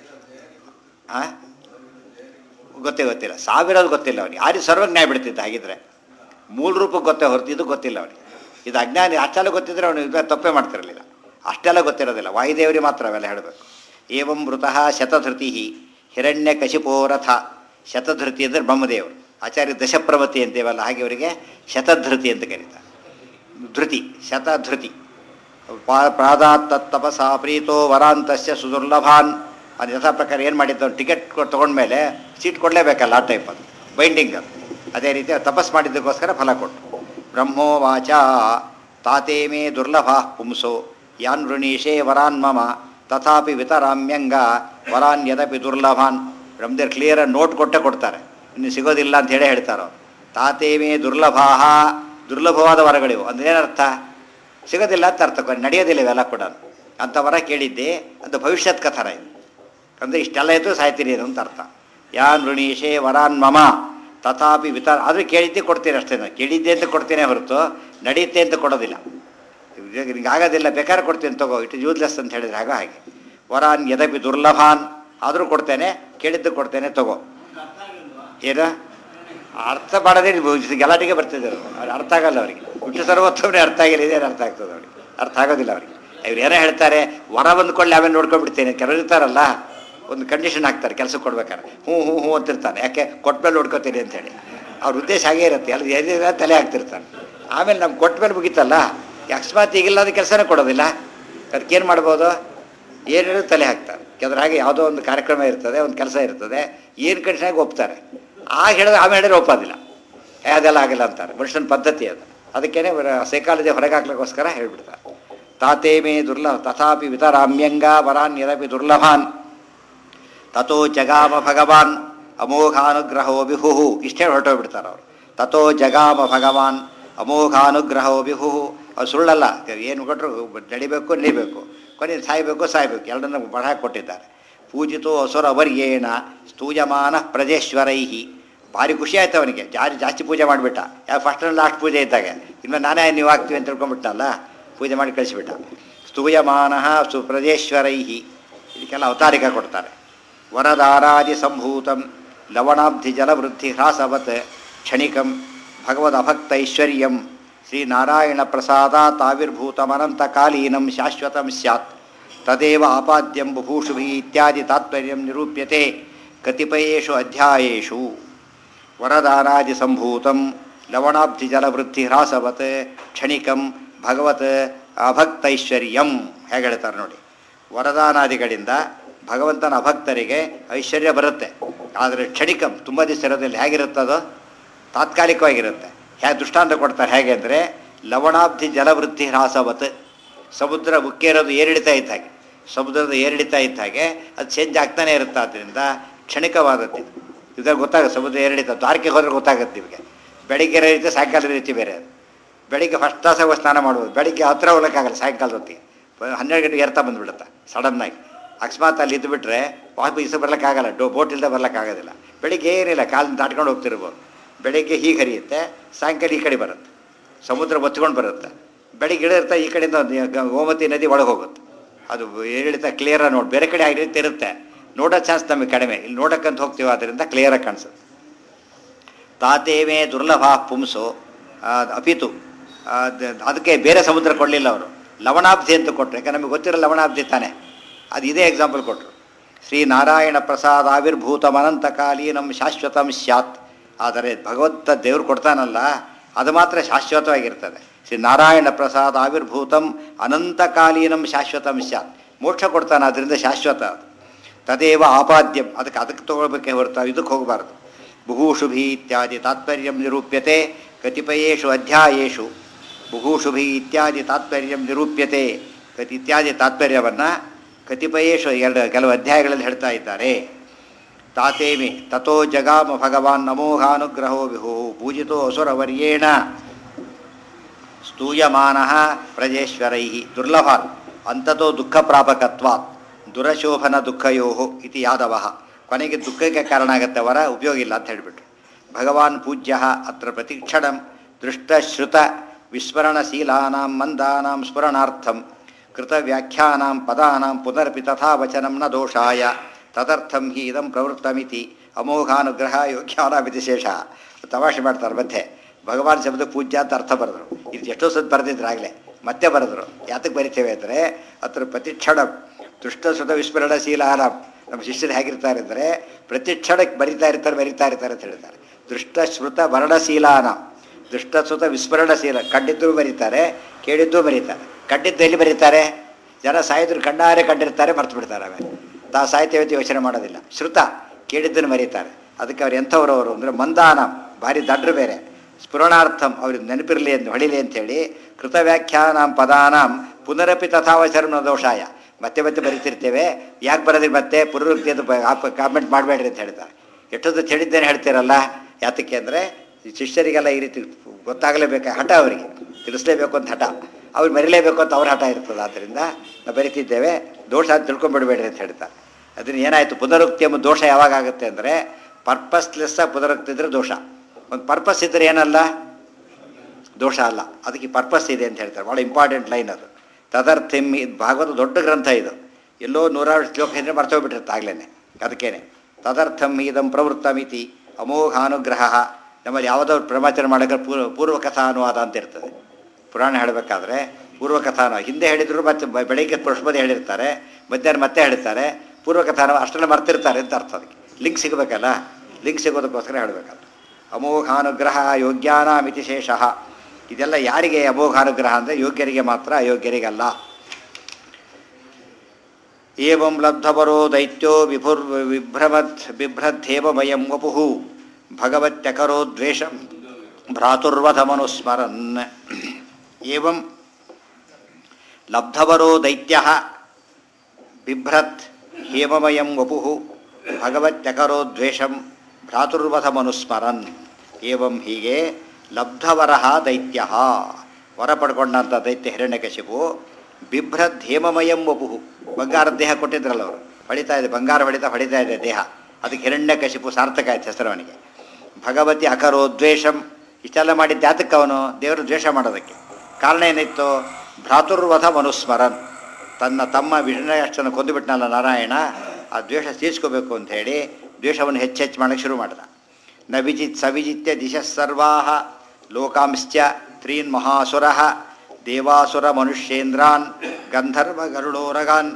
Speaker 1: ಆ? ಗೊತ್ತೇ ಗೊತ್ತಿಲ್ಲ ಸಾವಿರೋದು ಗೊತ್ತಿಲ್ಲ ಅವನಿಗೆ ಆರಿ ಸರ್ವಜ್ಞ ಬಿಡ್ತಿದ್ದ ಹಾಗಿದ್ರೆ ಮೂಲ ರೂಪಕ್ಕೆ ಗೊತ್ತೇ ಹೊರತು ಇದು ಗೊತ್ತಿಲ್ಲ ಅವನಿಗೆ ಇದು ಅಜ್ಞಾನಿ ಅಷ್ಟೆಲ್ಲ ಗೊತ್ತಿದ್ರೆ ಅವನು ಇದು ತಪ್ಪೇ ಮಾಡ್ತಿರಲಿಲ್ಲ ಅಷ್ಟೆಲ್ಲ ಗೊತ್ತಿರೋದಿಲ್ಲ ವಾಯುದೇವರಿಗೆ ಮಾತ್ರ ಅವೆಲ್ಲ ಹೇಳಬೇಕು ಏವಂ ಮೃತಃ ಶತಧೃತಿ ಹಿರಣ್ಯ ಕಶಿಪೋ ರಥ ಶತಧೃತಿ ಅಂದರೆ ಬ್ರಹ್ಮದೇವರು ಆಚಾರ್ಯ ದಶಪ್ರವತಿ ಅಂತೇವಲ್ಲ ಹಾಗೆ ಅವರಿಗೆ ಶತಧೃತಿ ಅಂತ ಕರೀತಾರೆ ಧೃತಿ ಶತಧೃತಿ ಪಾ- ಪ್ರಾದಾತ್ ತತ್ತಪಸಾ ಪ್ರೀತೋ ವರಾಂತಸ್ಯ ಸುದುರ್ಲಭಾನ್ ಅದು ಯಥಾ ಪ್ರಕಾರ ಏನು ಮಾಡಿದ್ದು ಟಿಕೆಟ್ ತೊಗೊಂಡ್ಮೇಲೆ ಸೀಟ್ ಕೊಡಲೇಬೇಕಲ್ಲ ಆ ಟೈಪ್ ಅದು ಬೈಂಡಿಂಗ್ ಅದು ಅದೇ ರೀತಿ ತಪಸ್ ಮಾಡಿದ್ದಕ್ಕೋಸ್ಕರ ಫಲ ಕೊಟ್ಟು ಬ್ರಹ್ಮೋ ವಾಚ ತಾತೇ ಮೇ ದುರ್ಲಭ ಪುಂಸೋ ಯಾನ್ ವೃಣೀಶೇ ವರಾನ್ ಮಮ ತಥಾಪಿ ವಿತರಾಮ್ಯಂಗ ವರಾನ್ ಯದಪಿ ದುರ್ಲಭಾನ್ ಬ್ರಹ್ಮದೇವ್ರು ಕ್ಲಿಯರ್ ನೋಟ್ ಕೊಟ್ಟೆ ಕೊಡ್ತಾರೆ ಇನ್ನು ಸಿಗೋದಿಲ್ಲ ಅಂತ ಹೇಳೇ ಹೇಳ್ತಾರೆ ಅವರು ತಾತೇ ಮೇ ದುರ್ಲಭಾಹ ದುರ್ಲಭವಾದ ವರಗಳಿವು ಅಂದ್ರೆ ಏನರ್ಥ ಸಿಗೋದಿಲ್ಲ ಅಂತ ಅರ್ಥ ನಡೆಯೋದಿಲ್ಲ ಇವೆಲ್ಲ ಕೂಡ ಅಂಥ ವರ ಕೇಳಿದ್ದೆ ಅದು ಭವಿಷ್ಯತ್ ಕಥನ ಇದು ಅಂದರೆ ಇಷ್ಟೆಲ್ಲ ಇದ್ದು ಸಾಯ್ತೀರಿ ಅಂತ ಅರ್ಥ ಯಾನ್ ಋಣೀಶೇ ವರಾನ್ ಮಮ ತಥಾಪಿ ವಿತರ ಆದರೆ ಕೇಳಿದ್ದೆ ಕೊಡ್ತೀನಿ ಅಷ್ಟೇ ನಾನು ಕೇಳಿದ್ದೆ ಅಂತ ಕೊಡ್ತೇನೆ ಹೊರತು ನಡೆಯುತ್ತೆ ಅಂತ ಕೊಡೋದಿಲ್ಲ ನಿಂಗೆ ಆಗೋದಿಲ್ಲ ಬೇಕಾದ್ರೆ ಕೊಡ್ತೀನಿ ತಗೋ ಇಟ್ ಯೂಸ್ಲೆಸ್ ಅಂತ ಹೇಳಿದ್ರೆ ಆಗ ಹಾಗೆ ವರಾನ್ ಯದಪಿ ದುರ್ಲಭಾನ್ ಆದರೂ ಕೊಡ್ತೇನೆ ಕೇಳಿದ್ದು ಕೊಡ್ತೇನೆ ತಗೋ ಏನು ಅರ್ಥ ಮಾಡದೇ ಗಲಾಟೆಗೆ ಬರ್ತಿದ್ದರು ಅವ್ರು ಅರ್ಥ ಆಗಲ್ಲ ಅವರಿಗೆ ಹುಟ್ಟು ಸರ್ವೋತ್ತಮನೇ ಅರ್ಥ ಆಗಿಲ್ಲ ಇದೇನು ಅರ್ಥ ಆಗ್ತದೆ ಅವ್ರಿಗೆ ಅರ್ಥ ಆಗೋದಿಲ್ಲ ಅವ್ರಿಗೆ ಇವ್ರು ಏನೋ ಹೇಳ್ತಾರೆ ವರ ಬಂದ್ಕೊಳ್ಳಿ ಆಮೇಲೆ ನೋಡ್ಕೊಂಡ್ಬಿಡ್ತೇನೆ ಕೆಲವರು ಇರ್ತಾರಲ್ಲ ಒಂದು ಕಂಡೀಷನ್ ಹಾಕ್ತಾರೆ ಕೆಲಸಕ್ಕೆ ಕೊಡ್ಬೇಕಾದ್ರೆ ಹ್ಞೂ ಹ್ಞೂ ಹ್ಞೂ ಅಂತಿರ್ತಾನೆ ಯಾಕೆ ಕೊಟ್ಮೇಲೆ ನೋಡ್ಕೋತೀನಿ ಅಂತೇಳಿ ಅವ್ರ ಉದ್ದೇಶ ಹಾಗೇ ಇರುತ್ತೆ ಅಲ್ಲಿ ಏನಿಲ್ಲ ತಲೆ ಹಾಕ್ತಿರ್ತಾನೆ ಆಮೇಲೆ ನಮ್ಗೆ ಕೊಟ್ಟ ಮೇಲೆ ಮುಗೀತಲ್ಲ ಅಕಸ್ಮಾತ್ ಈಗಿಲ್ಲ ಅದು ಕೆಲಸನೇ ಕೊಡೋದಿಲ್ಲ ಅದಕ್ಕೇನು ಮಾಡ್ಬೋದು ಏನು ಹೇಳಿದ್ರು ತಲೆ ಹಾಕ್ತಾರೆ ಯಾಕಂದ್ರೆ ಹಾಗೆ ಯಾವುದೋ ಒಂದು ಕಾರ್ಯಕ್ರಮ ಇರ್ತದೆ ಒಂದು ಕೆಲಸ ಇರ್ತದೆ ಏನು ಕಂಡೀಷನಾಗಿ ಒಪ್ತಾರೆ ಆ ಹೇಳಿದ್ರೆ ಆಮೇಲೆ ಹೇಳಿದ್ರೆ ಒಪ್ಪೋದಿಲ್ಲ ಏ ಅದೆಲ್ಲ ಆಗಿಲ್ಲ ಅಂತಾರೆ ಮನುಷ್ಯನ ಪದ್ಧತಿ ಅದು ಅದಕ್ಕೇನೆ ಸೈಕಾಲಜಿ ಹೊರಗೆ ಹಾಕ್ಲಿಕ್ಕೋಸ್ಕರ ಹೇಳ್ಬಿಡ್ತಾರೆ ತಾತೇ ಮೇ ದುರ್ಲಭ ತಥಾಪಿ ವಿತರಾಮ್ಯಂಗ ವರಾನ್ ಯದಪಿ ದುರ್ಲಭಾನ್ ತಥೋ ಜಗಾಮ ಭಗವಾನ್ ಅಮೋಘಾನುಗ್ರಹೋ ವಿಹುಹು ಇಷ್ಟೇ ಹೊರಟೋಗ್ಬಿಡ್ತಾರೆ ಅವರು ತಥೋ ಜಗಾಮ ಭಗವಾನ್ ಅಮೋಘಾನುಗ್ರಹೋ ವಿಹುಹು ಅದು ಸುಳ್ಳಲ್ಲ ಏನು ಕೊಟ್ಟರು ನಡಿಬೇಕು ನಡಿಬೇಕು ಕೊನೆ ಸಾಯಬೇಕು ಸಾಯಬೇಕು ಎರಡನ್ನ ಬಡ ಕೊಟ್ಟಿದ್ದಾರೆ ಪೂಜಿತೋ ಅಸುರ ವರ್ಯೇಣ ಸ್ತೂಯಮಾನ ಪ್ರಜೇಶ್ವರೈಹಿ ಭಾರಿ ಖುಷಿ ಆಯ್ತು ಅವನಿಗೆ ಜಾರಿ ಜಾಸ್ತಿ ಪೂಜೆ ಮಾಡಿಬಿಟ್ಟ ಯಾವ ಫಸ್ಟ್ ಆ್ಯಂಡ್ ಲಾಸ್ಟ್ ಪೂಜೆ ಇದ್ದಾಗ ಇನ್ನು ನಾನೇ ನೀವು ಆಗ್ತೀವಿ ಅಂತ ತಿಳ್ಕೊಂಬಿಟ್ಟಲ್ಲ ಪೂಜೆ ಮಾಡಿ ಕಳಿಸಿಬಿಟ್ಟ ಸ್ತೂಯಮಾನ ಸುಪ್ರಜೇಶ್ವರೈಹಿ ಇದಕ್ಕೆಲ್ಲ ಅವತಾರಿಕ ಕೊಡ್ತಾರೆ ವರದಾರಾದಿ ಸಂಭೂತಂ ಲವಣಾಬ್ಧಿ ಜಲವೃದ್ಧಿ ಹ್ರಾಸವತ್ ಕ್ಷಣಿಕಂ ಭಗವದಭಕ್ತೈಶ್ವರ್ಯಂ ಶ್ರೀನಾರಾಯಣ ಪ್ರಸಾದಾತಾವಿರ್ಭೂತಮನಂತಕಾಲೀನಂ ಶಾಶ್ವತಂ ಸ್ಯಾತ್ ತದೇವ ಆಪಾದ್ಯಂ ಬಭೂಷುಭಿ ಇತ್ಯಾದಿ ತಾತ್ಪರ್ಯಂ ನಿರೂಪ್ಯತೆ ಕತಿಪಯೇಷು ಅಧ್ಯಾಯೇಷು ವರದಾನಾದಿ ಸಂಭೂತಂ ಲವಣಾಬ್ಧಿ ಜಲವೃದ್ಧಿ ಹ್ರಾಸವತ್ ಕ್ಷಣಿಕಂ ಭಗವತ್ ಅಭಕ್ತೈಶ್ವರ್ಯಂ ಹೇಗೆ ಹೇಳ್ತಾರೆ ನೋಡಿ ವರದಾನಾದಿಗಳಿಂದ ಭಗವಂತನ ಅಭಕ್ತರಿಗೆ ಐಶ್ವರ್ಯ ಬರುತ್ತೆ ಆದರೆ ಕ್ಷಣಿಕಂ ತುಂಬ ದಿವಸ ಇರೋದಿಲ್ಲ ಹೇಗಿರುತ್ತದೋ ತಾತ್ಕಾಲಿಕವಾಗಿರುತ್ತೆ ಹೇಗೆ ದೃಷ್ಟಾಂತ ಕೊಡ್ತಾರೆ ಹೇಗೆ ಅಂದರೆ ಲವಣಾಬ್ಧಿ ಜಲವೃದ್ಧಿ ಹ್ರಾಸವತ್ ಸಮುದ್ರ ಉಕ್ಕೇರೋದು ಏರಿಳಿತಾ ಇದ್ದ ಹಾಗೆ ಸಮುದ್ರದ ಏರಿಳಿತಾ ಇದ್ದ ಹಾಗೆ ಅದು ಚೇಂಜ್ ಆಗ್ತಾನೆ ಇರುತ್ತೆ ಆದ್ದರಿಂದ ಕ್ಷಣಿಕವಾದದ್ದು ಇದಾಗ ಗೊತ್ತಾಗುತ್ತೆ ಸಮುದ್ರ ಏರಿಳಿತ ದ್ವಾರಕ್ಕೆ ಹೋದ್ರೆ ಗೊತ್ತಾಗುತ್ತೆ ನಿಮಗೆ ಬೆಳಿಗ್ಗೆ ರೀತಿ ಸಾಯಂಕಾಲದ ರೀತಿ ಬೇರೆ ಅದು ಬೆಳಿಗ್ಗೆ ಫಸ್ಟ್ ತಾಸಾಗ ಸ್ನಾನ ಮಾಡ್ಬೋದು ಬೆಳಿಗ್ಗೆ ಹತ್ತಿರ ಹೋಗ್ಲಿಕ್ಕಾಗಲ್ಲ ಸಾಯಂಕಾಲದ ಹೊತ್ತಿಗೆ ಹನ್ನೆರಡು ಗಂಟೆಗೆ ಏರ್ತಾ ಬಂದುಬಿಡುತ್ತೆ ಸಡನ್ನಾಗಿ ಅಕಸ್ಮಾತ್ ಅಲ್ಲಿ ಇದ್ದುಬಿಟ್ರೆ ವಾಪಸ್ ಇಸ ಬರ್ಲಿಕ್ಕಾಗಲ್ಲ ಡೋ ಬೋಟ್ ಇಲ್ಲದೆ ಬರ್ಲಿಕ್ಕಾಗೋದಿಲ್ಲ ಬೆಳಿಗ್ಗೆ ಏನಿಲ್ಲ ಕಾಲಿನ ದಾಟ್ಕೊಂಡು ಹೋಗ್ತಿರ್ಬೋದು ಬೆಳಿಗ್ಗೆ ಹೀಗೆ ಹರಿಯುತ್ತೆ ಸಾಯಂಕಾಲ ಈ ಕಡೆ ಬರುತ್ತೆ ಸಮುದ್ರ ಒತ್ಕೊಂಡು ಬರುತ್ತೆ ಬೆಳಿಗ್ಗೆ ಇಳಿರ್ತಾ ಈ ಕಡೆಯಿಂದ ಒಂದು ಗ- ಗೋಮತಿ ನದಿ ಒಳಗೆ ಹೋಗುತ್ತೆ ಅದು ಏರಿಳಿತ ಕ್ಲಿಯರಾಗಿ ನೋಡಿ ಬೇರೆ ಕಡೆ ಆಗಿರುತ್ತೆ ಇರುತ್ತೆ ನೋಡೋ ಚಾನ್ಸ್ ನಮಗೆ ಕಡಿಮೆ ಇಲ್ಲಿ ನೋಡಕ್ಕಂತ ಹೋಗ್ತೀವಿ ಆದ್ದರಿಂದ ಕ್ಲಿಯರಾಗಿ ಕಾಣಿಸುತ್ತೆ ತಾತೇವೇ ದುರ್ಲಭ ಪುಂಸು ಆ, ಅಪಿತು ಆ, ದ- ಅದಕ್ಕೆ ಬೇರೆ ಸಮುದ್ರ ಕೊಡಲಿಲ್ಲ ಅವರು ಲವಣಾಬ್ಧಿ ಅಂತ ಕೊಟ್ಟರು ಯಾಕಂದ್ರೆ ನಮಗೆ ಗೊತ್ತಿರೋ ಲವಣಾಬ್ಧಿ ತಾನೆ ಅದು ಇದೇ ಎಕ್ಸಾಂಪಲ್ ಕೊಟ್ಟರು ಶ್ರೀ ನಾರಾಯಣ ಪ್ರಸಾದ ಆವಿರ್ಭೂತಂ ಅನಂತಕಾಲೀನಂ ಶಾಶ್ವತಂ ಸ್ಯಾತ್ ಆದರೆ ಭಗವಂತ ದೇವ್ರು ಕೊಡ್ತಾನಲ್ಲ ಅದು ಮಾತ್ರ ಶಾಶ್ವತವಾಗಿರ್ತದೆ ಶ್ರೀ ನಾರಾಯಣ ಪ್ರಸಾದ ಆವಿರ್ಭೂತಂ ಅನಂತಕಾಲೀನಂ ಶಾಶ್ವತಂ ಸ್ಯಾತ್ ಮೋಕ್ಷ ಕೊಡ್ತಾನೆ ಅದರಿಂದ ಶಾಶ್ವತ ಅದು ತದೇವ ಆಪಾದ್ಯಂ ಅದಕ್ಕೆ ಅದಕ್ಕೆ ತಗೊಳ್ಬೇಕೆ ಹೊರತು ಇದಕ್ಕೆ ಹೋಗಬಾರ್ದು ಬುಭೂಷುಭಿ ಇತ್ಯಾದಿ ತಾತ್ಪರ್ಯಂ ನಿರೂಪ್ಯತೆ ಕತಿಪಯೇಷು ಅಧ್ಯಾಯೇಷು ಬುಭೂಷುಭಿ ಇತ್ಯಾದಿ ತಾತ್ಪರ್ಯಂ ನಿರೂಪ್ಯತೆ ಕತಿ ಇತ್ಯಾದಿ ತಾತ್ಪರ್ಯವನ್ನು ಕತಿಪಯೇಷು ಎರಡು ಕೆಲವು ಅಧ್ಯಾಯಗಳಲ್ಲಿ ಹೇಳ್ತಾ ಇದ್ದಾರೆ ತಾತೇಮಿ ತಥೋ ಜಗಾಮ ಭಗವಾನ್ ನಮೋಘಾನುಗ್ರಹೋ ವಿಹು ಪೂಜಿತೋ ಅಸುರವರ್ಯೇಣ ಸ್ತೂಯಮಾನ ಪ್ರಜೇಶ್ವರೈ ದುರ್ಲಭಾನ್ ಅಂತತೋ ದುಃಖ ಪ್ರಾಪಕತ್ವಾತ್ ದುರಶೋಭನ ದುಃಖಯೋ ಇತಿ ಯಾದವ ಕೊನೆಗೆ ದುಃಖಕ್ಕೆ ಕಾರಣ ಆಗತ್ತೆ ವರ ಉಪಯೋಗ ಇಲ್ಲ ಅಂತ ಹೇಳಿಬಿಟ್ರು ಭಗವಾನ್ ಪೂಜ್ಯ ಅತ್ರ ಪ್ರತಿಕ್ಷಣಂ ದೃಷ್ಟಶ್ರುತ ವಿಸ್ಮರಣಶೀಲಾನಾಂ ಮಂದಾನಾಂ ಸ್ಮರಣಾರ್ಥಂ ಕೃತ ವ್ಯಾಖ್ಯಾನಾಂ ಪದಾನಾಂ ಪುನರಪಿ ತಥಾ ವಚನಂ ನ ದೋಷಾಯ ತದರ್ಥಂ ಹಿ ಇದಂ ಪ್ರವೃತ್ತಮಿತಿ ಅಮೋಘಾನುಗ್ರಹ ಯೋಗ್ಯಾನಾಮಿತಿ ಶೇಷ ತಮಾಷೆ ಮಾಡ್ತಾರೆ ಮಧ್ಯೆ ಭಗವಾನ್ ಶಬ್ದ ಪೂಜ್ಯ ಅಂತ ಅರ್ಥ ಬರೆದ್ರು ಇದು ಎಷ್ಟೋ ಸತ್ ಬರೆದಿದ್ರು ಆಗಲೇ ಮತ್ತೆ ಬರೆದ್ರು ಯಾತಕ್ಕೆ ಬರಿತೇವೆ ಅಂದರೆ ಅತ್ರ ಪ್ರತಿಕ್ಷಣ ದುಷ್ಟಸುತ ವಿಸ್ಮರಣಶೀಲಾನ ನಮ್ಮ ಶಿಷ್ಯರು ಹೇಗಿರ್ತಾರೆ ಅಂದರೆ ಪ್ರತಿ ಕ್ಷಣಕ್ಕೆ ಬರಿತಾ ಇರ್ತಾರೆ ಬರಿತಾ ಇರ್ತಾರೆ ಅಂತ ಹೇಳ್ತಾರೆ ದೃಷ್ಟ ಶ್ರುತ ವರ್ಣಶೀಲಾನ ದುಷ್ಟಸುತ ವಿಸ್ಮರಣಶೀಲ ಕಂಡಿದ್ದು ಬರೀತಾರೆ ಕೇಳಿದ್ದು ಬರೀತಾರೆ ಕಂಡಿದ್ದು ಎಲ್ಲಿ ಬರೀತಾರೆ ಜನ ಸಾಯಿದ್ರು ಕಣ್ಣಾರೆ ಕಂಡಿರ್ತಾರೆ ಮರ್ತು ಬಿಡ್ತಾರೆ ಆಮೇಲೆ ತಾ ಸಾಹಿತ್ಯ ಯೋಚನೆ ಮಾಡೋದಿಲ್ಲ ಶ್ರುತ ಕೇಳಿದ್ದನ್ನು ಮರೀತಾರೆ ಅದಕ್ಕೆ ಅವ್ರು ಎಂಥವ್ರು ಅವರು ಅಂದರೆ ಮಂದಾನ ಭಾರಿ ದಡ್ರು ಬೇರೆ ಸ್ಫುರಣಾರ್ಥಂ ಅವ್ರಿಗೆ ನೆನಪಿರಲಿ ಅಂತ ಹೊಳಿಲಿ ಅಂತೇಳಿ ಕೃತ ವ್ಯಾಖ್ಯಾನಾಂ ಪದಾನಾಂ ಪುನರಪಿ ತಥಾವಚರಣ ದೋಷಾಯ ಮತ್ತೆ ಮತ್ತೆ ಬರಿತಿರ್ತೇವೆ ಯಾಕೆ ಬರೋದಿಲ್ಲ ಮತ್ತೆ ಪುನರುಕ್ತಿ ಅಂತ ಕಾಮೆಂಟ್ ಮಾಡಬೇಡ್ರಿ ಅಂತ ಹೇಳ್ತಾರೆ ಎಷ್ಟೊತ್ತು ಹೇಳಿದ್ದೇನೆ ಹೇಳ್ತೀರಲ್ಲ ಯಾತಕ್ಕೆ ಅಂದರೆ ಶಿಷ್ಯರಿಗೆಲ್ಲ ಈ ರೀತಿ ಗೊತ್ತಾಗಲೇಬೇಕು ಹಠ ಅವರಿಗೆ ತಿಳಿಸ್ಲೇಬೇಕು ಅಂತ ಹಠ ಅವ್ರು ಮರಿಲೇಬೇಕು ಅಂತ ಅವ್ರ ಹಠ ಇರ್ತದೆ ಆದ್ದರಿಂದ ನಾವು ಬರಿತಿದ್ದೇವೆ ದೋಷ ಅಂತ ತಿಳ್ಕೊಂಬಿಡ್ಬೇಡ್ರಿ ಅಂತ ಹೇಳ್ತಾರೆ ಅದನ್ನು ಏನಾಯಿತು ಪುನರುಕ್ತಿ ಎಂಬ ದೋಷ ಯಾವಾಗ ಆಗುತ್ತೆ ಅಂದರೆ ಪರ್ಪಸ್ಲೆಸ್ಸಾಗಿ ಪುನರುಕ್ತಿ ಇದ್ರೆ ದೋಷ ಒಂದು ಪರ್ಪಸ್ ಇದ್ರೆ ಏನಲ್ಲ ದೋಷ ಅಲ್ಲ ಅದಕ್ಕೆ ಪರ್ಪಸ್ ಇದೆ ಅಂತ ಹೇಳ್ತಾರೆ ಭಾಳ ಇಂಪಾರ್ಟೆಂಟ್ ಲೈನ್ ಅದು ತದರ್ಥಿಂ ಇದು ಭಾಗವತ ದೊಡ್ಡ ಗ್ರಂಥ ಇದು ಎಲ್ಲೋ ನೂರಾರು ಶ್ಲೋಕ ಇದ್ರೆ ಮರ್ತೋಗ್ಬಿಟ್ಟಿರುತ್ತೆ ಆಗ್ಲೇ ಅದಕ್ಕೇನೆ ತದರ್ಥಂ ಇದಂ ಪ್ರವೃತ್ತಮಿತಿ ಅಮೋಘಾನುಗ್ರಹ ನಮ್ಮಲ್ಲಿ ಯಾವುದೋ ಪ್ರವಚನ ಮಾಡೋಕೆ ಪೂರ್ವ ಪೂರ್ವಕಥಾ ಅನುವಾದ ಅಂತ ಇರ್ತದೆ ಪುರಾಣ ಹೇಳಬೇಕಾದ್ರೆ ಪೂರ್ವಕಥಾನ ಹಿಂದೆ ಹೇಳಿದ್ರು ಮತ್ತೆ ಬ- ಬೆಳಿಗ್ಗೆ ಪುಷ್ಪದ ಹೇಳಿರ್ತಾರೆ ಮಧ್ಯಾಹ್ನ ಮತ್ತೆ ಹೇಳ್ತಾರೆ ಪೂರ್ವಕಥಾನ ಅಷ್ಟೆಲ್ಲ ಮರ್ತಿರ್ತಾರೆ ಅಂತ ಅರ್ಥ ಅದಕ್ಕೆ ಲಿಂಕ್ ಸಿಗಬೇಕಲ್ಲ ಲಿಂಕ್ ಸಿಗೋದಕ್ಕೋಸ್ಕರ ಹೇಳಬೇಕಲ್ಲ ಅಮೋಘಾನುಗ್ರಹ ಯೋಗ್ಯಾನಾಮಿತಿ ಶೇಷಃ ಇದೆಲ್ಲ ಯಾರಿಗೆ ಅಮೋಘಾನುಗ್ರಹ ಅಂದರೆ ಯೋಗ್ಯರಿಗೆ ಮಾತ್ರ ಅಯೋಗ್ಯರಿಗಲ್ಲ ಏವಂ ಲಬ್ಧವರೋ ದೈತ್ಯೋ ವಿಭುರ್ ವಿಭ್ರಮತ್ ಬಿಭ್ರದ್ದೇವಮಯಂ ವಪುಃ ಭಗವತ್ಯಕರೋ ದ್ವೇಷಂ ಭ್ರಾತುರ್ವಧಮನುಸ್ಮರನ್ ಏವಂ ಲಬ್ಧವರೋ ದೈತ್ಯ ಬಿಭ್ರತ್ ಹೇಮಮಯಂ ವಪುಃ ಭಗವತ್ಯಕರೋ ದ್ವೇಷಂ ಭ್ರಾತುರ್ವಧಮನುಸ್ಮರನ್ ಏವಂ ಹೀಗೆ ಲಬ್ಧವರಃ ದೈತ್ಯ ವರ ಪಡ್ಕೊಂಡಂಥ ದೈತ್ಯ ಹಿರಣ್ಯಕಶಿಪು ಬಿಭ್ರದ್ ಹೇಮಮಯಂ ವಪುಃ ಬಂಗಾರದ ದೇಹ ಕೊಟ್ಟಿದ್ರಲ್ಲ ಅವರು ಹೊಡಿತಾ ಇದೆ ಬಂಗಾರ ಹೊಡಿತಾ ಹೊಡಿತಾ ಇದೆ ದೇಹ ಅದಕ್ಕೆ ಹಿರಣ್ಯಕಶಿಪು ಸಾರ್ಥಕ ಆಯ್ತು ಹೆಸರು ಅವನಿಗೆ ಭಗವತಿ ಅಕರೋ ದ್ವೇಷಂ ಇಷ್ಟೆಲ್ಲ ಮಾಡಿದ್ದ ಯಾತಕ್ಕೆ ಅವನು ದೇವರು ದ್ವೇಷ ಮಾಡೋದಕ್ಕೆ ಕಾರಣ ಏನಿತ್ತು ಭ್ರಾತುರ್ವಧ ಮನುಸ್ಮರನ್ ತನ್ನ ತಮ್ಮ ವಿಷ್ಣುಯಷ್ಟನ ಕೊಂದುಬಿಟ್ನಲ್ಲ ನಾರಾಯಣ ಆ ದ್ವೇಷ ತೀರ್ಸ್ಕೋಬೇಕು ಅಂತ ಹೇಳಿ ದ್ವೇಷವನ್ನು ಹೆಚ್ಚೆಚ್ಚು ಮಾಡೋಕ್ಕೆ ಶುರು ಮಾಡಿದ ನ ವಿಜಿತ್ ಸವಿಜಿತ್ಯ ದಿಶಃ ಸರ್ವಾ ಲೋಕಾಂಶ್ಚ ತ್ರೀನ್ ಮಹಾಸುರ ದೇವಾಸುರ ಮನುಷ್ಯೇಂದ್ರಾನ್ ಗಂಧರ್ವ ಗರುಡೋರಗಾನ್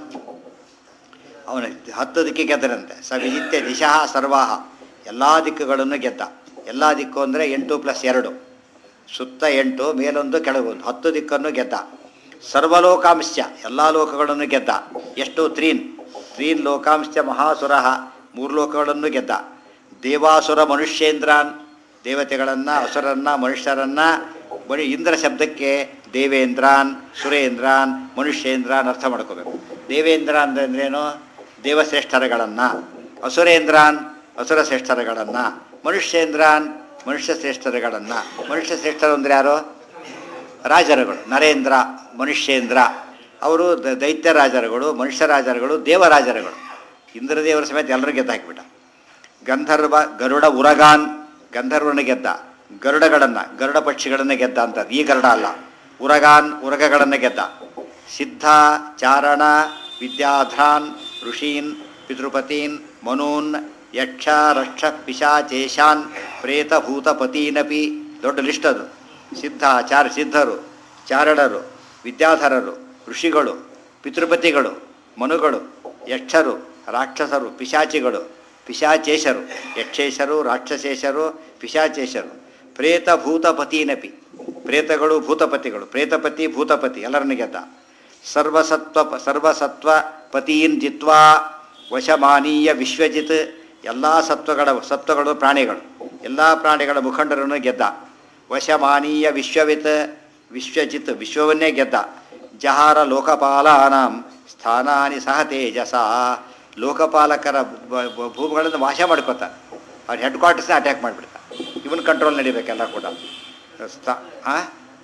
Speaker 1: ಅವನು ಹತ್ತು ದಿಕ್ಕಿ ಗೆದ್ದರಂತೆ ಸ ವಿಜಿತ್ಯ ದಿಶಃ ಸರ್ವಾಹ ಎಲ್ಲ ದಿಕ್ಕುಗಳನ್ನು ಗೆದ್ದ ಎಲ್ಲ ದಿಕ್ಕು ಅಂದರೆ ಎಂಟು ಪ್ಲಸ್ ಎರಡು ಸುತ್ತ ಎಂಟು ಮೇಲೊಂದು ಕೆಳಗೊಂದು ಹತ್ತು ದಿಕ್ಕನ್ನು ಗೆದ್ದ ಸರ್ವಲೋಕಾಂಶ ಎಲ್ಲ ಲೋಕಗಳನ್ನು ಗೆದ್ದ ಎಷ್ಟು ತ್ರೀನ್ ತ್ರೀನ್ ಲೋಕಾಂಶ ಮಹಾಸುರ ಮೂರು ಲೋಕಗಳನ್ನು ಗೆದ್ದ ದೇವಾಸುರ ಮನುಷ್ಯೇಂದ್ರಾನ್ ದೇವತೆಗಳನ್ನು ಅಸುರನ್ನ ಮನುಷ್ಯರನ್ನು ಬರೀ ಇಂದ್ರ ಶಬ್ದಕ್ಕೆ ದೇವೇಂದ್ರಾನ್ ಸುರೇಂದ್ರಾನ್ ಮನುಷ್ಯೇಂದ್ರಾನ್ ಅರ್ಥ ಮಾಡ್ಕೋಬೇಕು ದೇವೇಂದ್ರ ಅಂದ್ರೇನು ದೇವಶ್ರೇಷ್ಠರಗಳನ್ನು ಅಸುರೇಂದ್ರಾನ್ ಅಸುರ ಶ್ರೇಷ್ಠರಗಳನ್ನು ಮನುಷ್ಯೇಂದ್ರಾನ್ ಮನುಷ್ಯ ಶ್ರೇಷ್ಠರುಗಳನ್ನು ಮನುಷ್ಯ ಶ್ರೇಷ್ಠರು ಅಂದ್ರೆ ಯಾರು ರಾಜರುಗಳು ನರೇಂದ್ರ ಮನುಷ್ಯೇಂದ್ರ ಅವರು ದ- ದೈತ್ಯ ರಾಜರುಗಳು ಮನುಷ್ಯ ರಾಜರುಗಳು ದೇವರಾಜರುಗಳು ಇಂದ್ರದೇವರ ಸಮೇತ ಎಲ್ಲರೂ ಗೆದ್ದು ಹಾಕಿಬಿಟ್ಟ ಗಂಧರ್ವ ಗರುಡ ಉರಗಾನ್ ಗಂಧರ್ವನ ಗೆದ್ದ ಗರುಡಗಳನ್ನು ಗರುಡ ಪಕ್ಷಿಗಳನ್ನು ಗೆದ್ದ ಅಂತ ಈ ಗರುಡ ಅಲ್ಲ ಉರಗಾನ್ ಉರಗಗಳನ್ನು ಗೆದ್ದ ಸಿದ್ಧ ಚಾರಣ ವಿದ್ಯಾಧ್ರಾನ್ ಋಷೀನ್ ಪಿತೃಪತೀನ್ ಮನೂನ್ ಯಕ್ಷ ರಕ್ಷ ಪಿಶಾಚೇಶಾನ್ ಪ್ರೇತಭೂತಪತೀನಪಿ ದೊಡ್ಡ ಲಿಸ್ಟ್ ಅದು ಸಿದ್ಧ ಚಾರ ಸಿದ್ಧರು ಚಾರಣರು ವಿದ್ಯಾಧರರು ಋಷಿಗಳು ಪಿತೃಪತಿಗಳು ಮನುಗಳು ಯಕ್ಷರು ರಾಕ್ಷಸರು ಪಿಶಾಚಿಗಳು ಪಿಶಾಚೇಶರು ಯಕ್ಷೇಶರು ರಾಕ್ಷಸೇಶರು ಪಿಶಾಚೇಶರು ಪ್ರೇತ ಭೂತಪತೀನಪಿ ಪ್ರೇತಗಳು ಭೂತಪತಿಗಳು ಪ್ರೇತಪತಿ ಭೂತಪತಿ ಎಲ್ಲರನ್ನು ಗೆದ್ದ ಸರ್ವಸತ್ವ ಸರ್ವಸತ್ವ ಪತೀನ್ ಜಿತ್ವಾ ವಶಮಾನೀಯ ವಿಶ್ವಜಿತ್ ಎಲ್ಲ ಸತ್ವಗಳ ಸತ್ವಗಳು ಪ್ರಾಣಿಗಳು ಎಲ್ಲ ಪ್ರಾಣಿಗಳ ಮುಖಂಡರನ್ನು ಗೆದ್ದ ವಶಮಾನೀಯ ವಿಶ್ವವಿತ್ ವಿಶ್ವಜಿತ್ ವಿಶ್ವವನ್ನೇ ಗೆದ್ದ ಜಹಾರ ಲೋಕಪಾಲಾನಾಂ ಸ್ಥಾನಾನಿ ಸಹ ತೇಜಸ ಲೋಕಪಾಲಕರ ಬ- ಬ- ಭೂಮಿಗಳನ್ನು ವಾಶ ಮಾಡ್ಕೋತಾನೆ ಅವ್ರ ಹೆಡ್ ಕ್ವಾರ್ಟರ್ಸ್ನ ಅಟ್ಯಾಕ್ ಮಾಡಿಬಿಡ್ತಾನೆ ಇವನ್ ಕಂಟ್ರೋಲ್ ನಡಿಬೇಕೆಲ್ಲ ಕೂಡ ಸ್ಥಾ ಆ?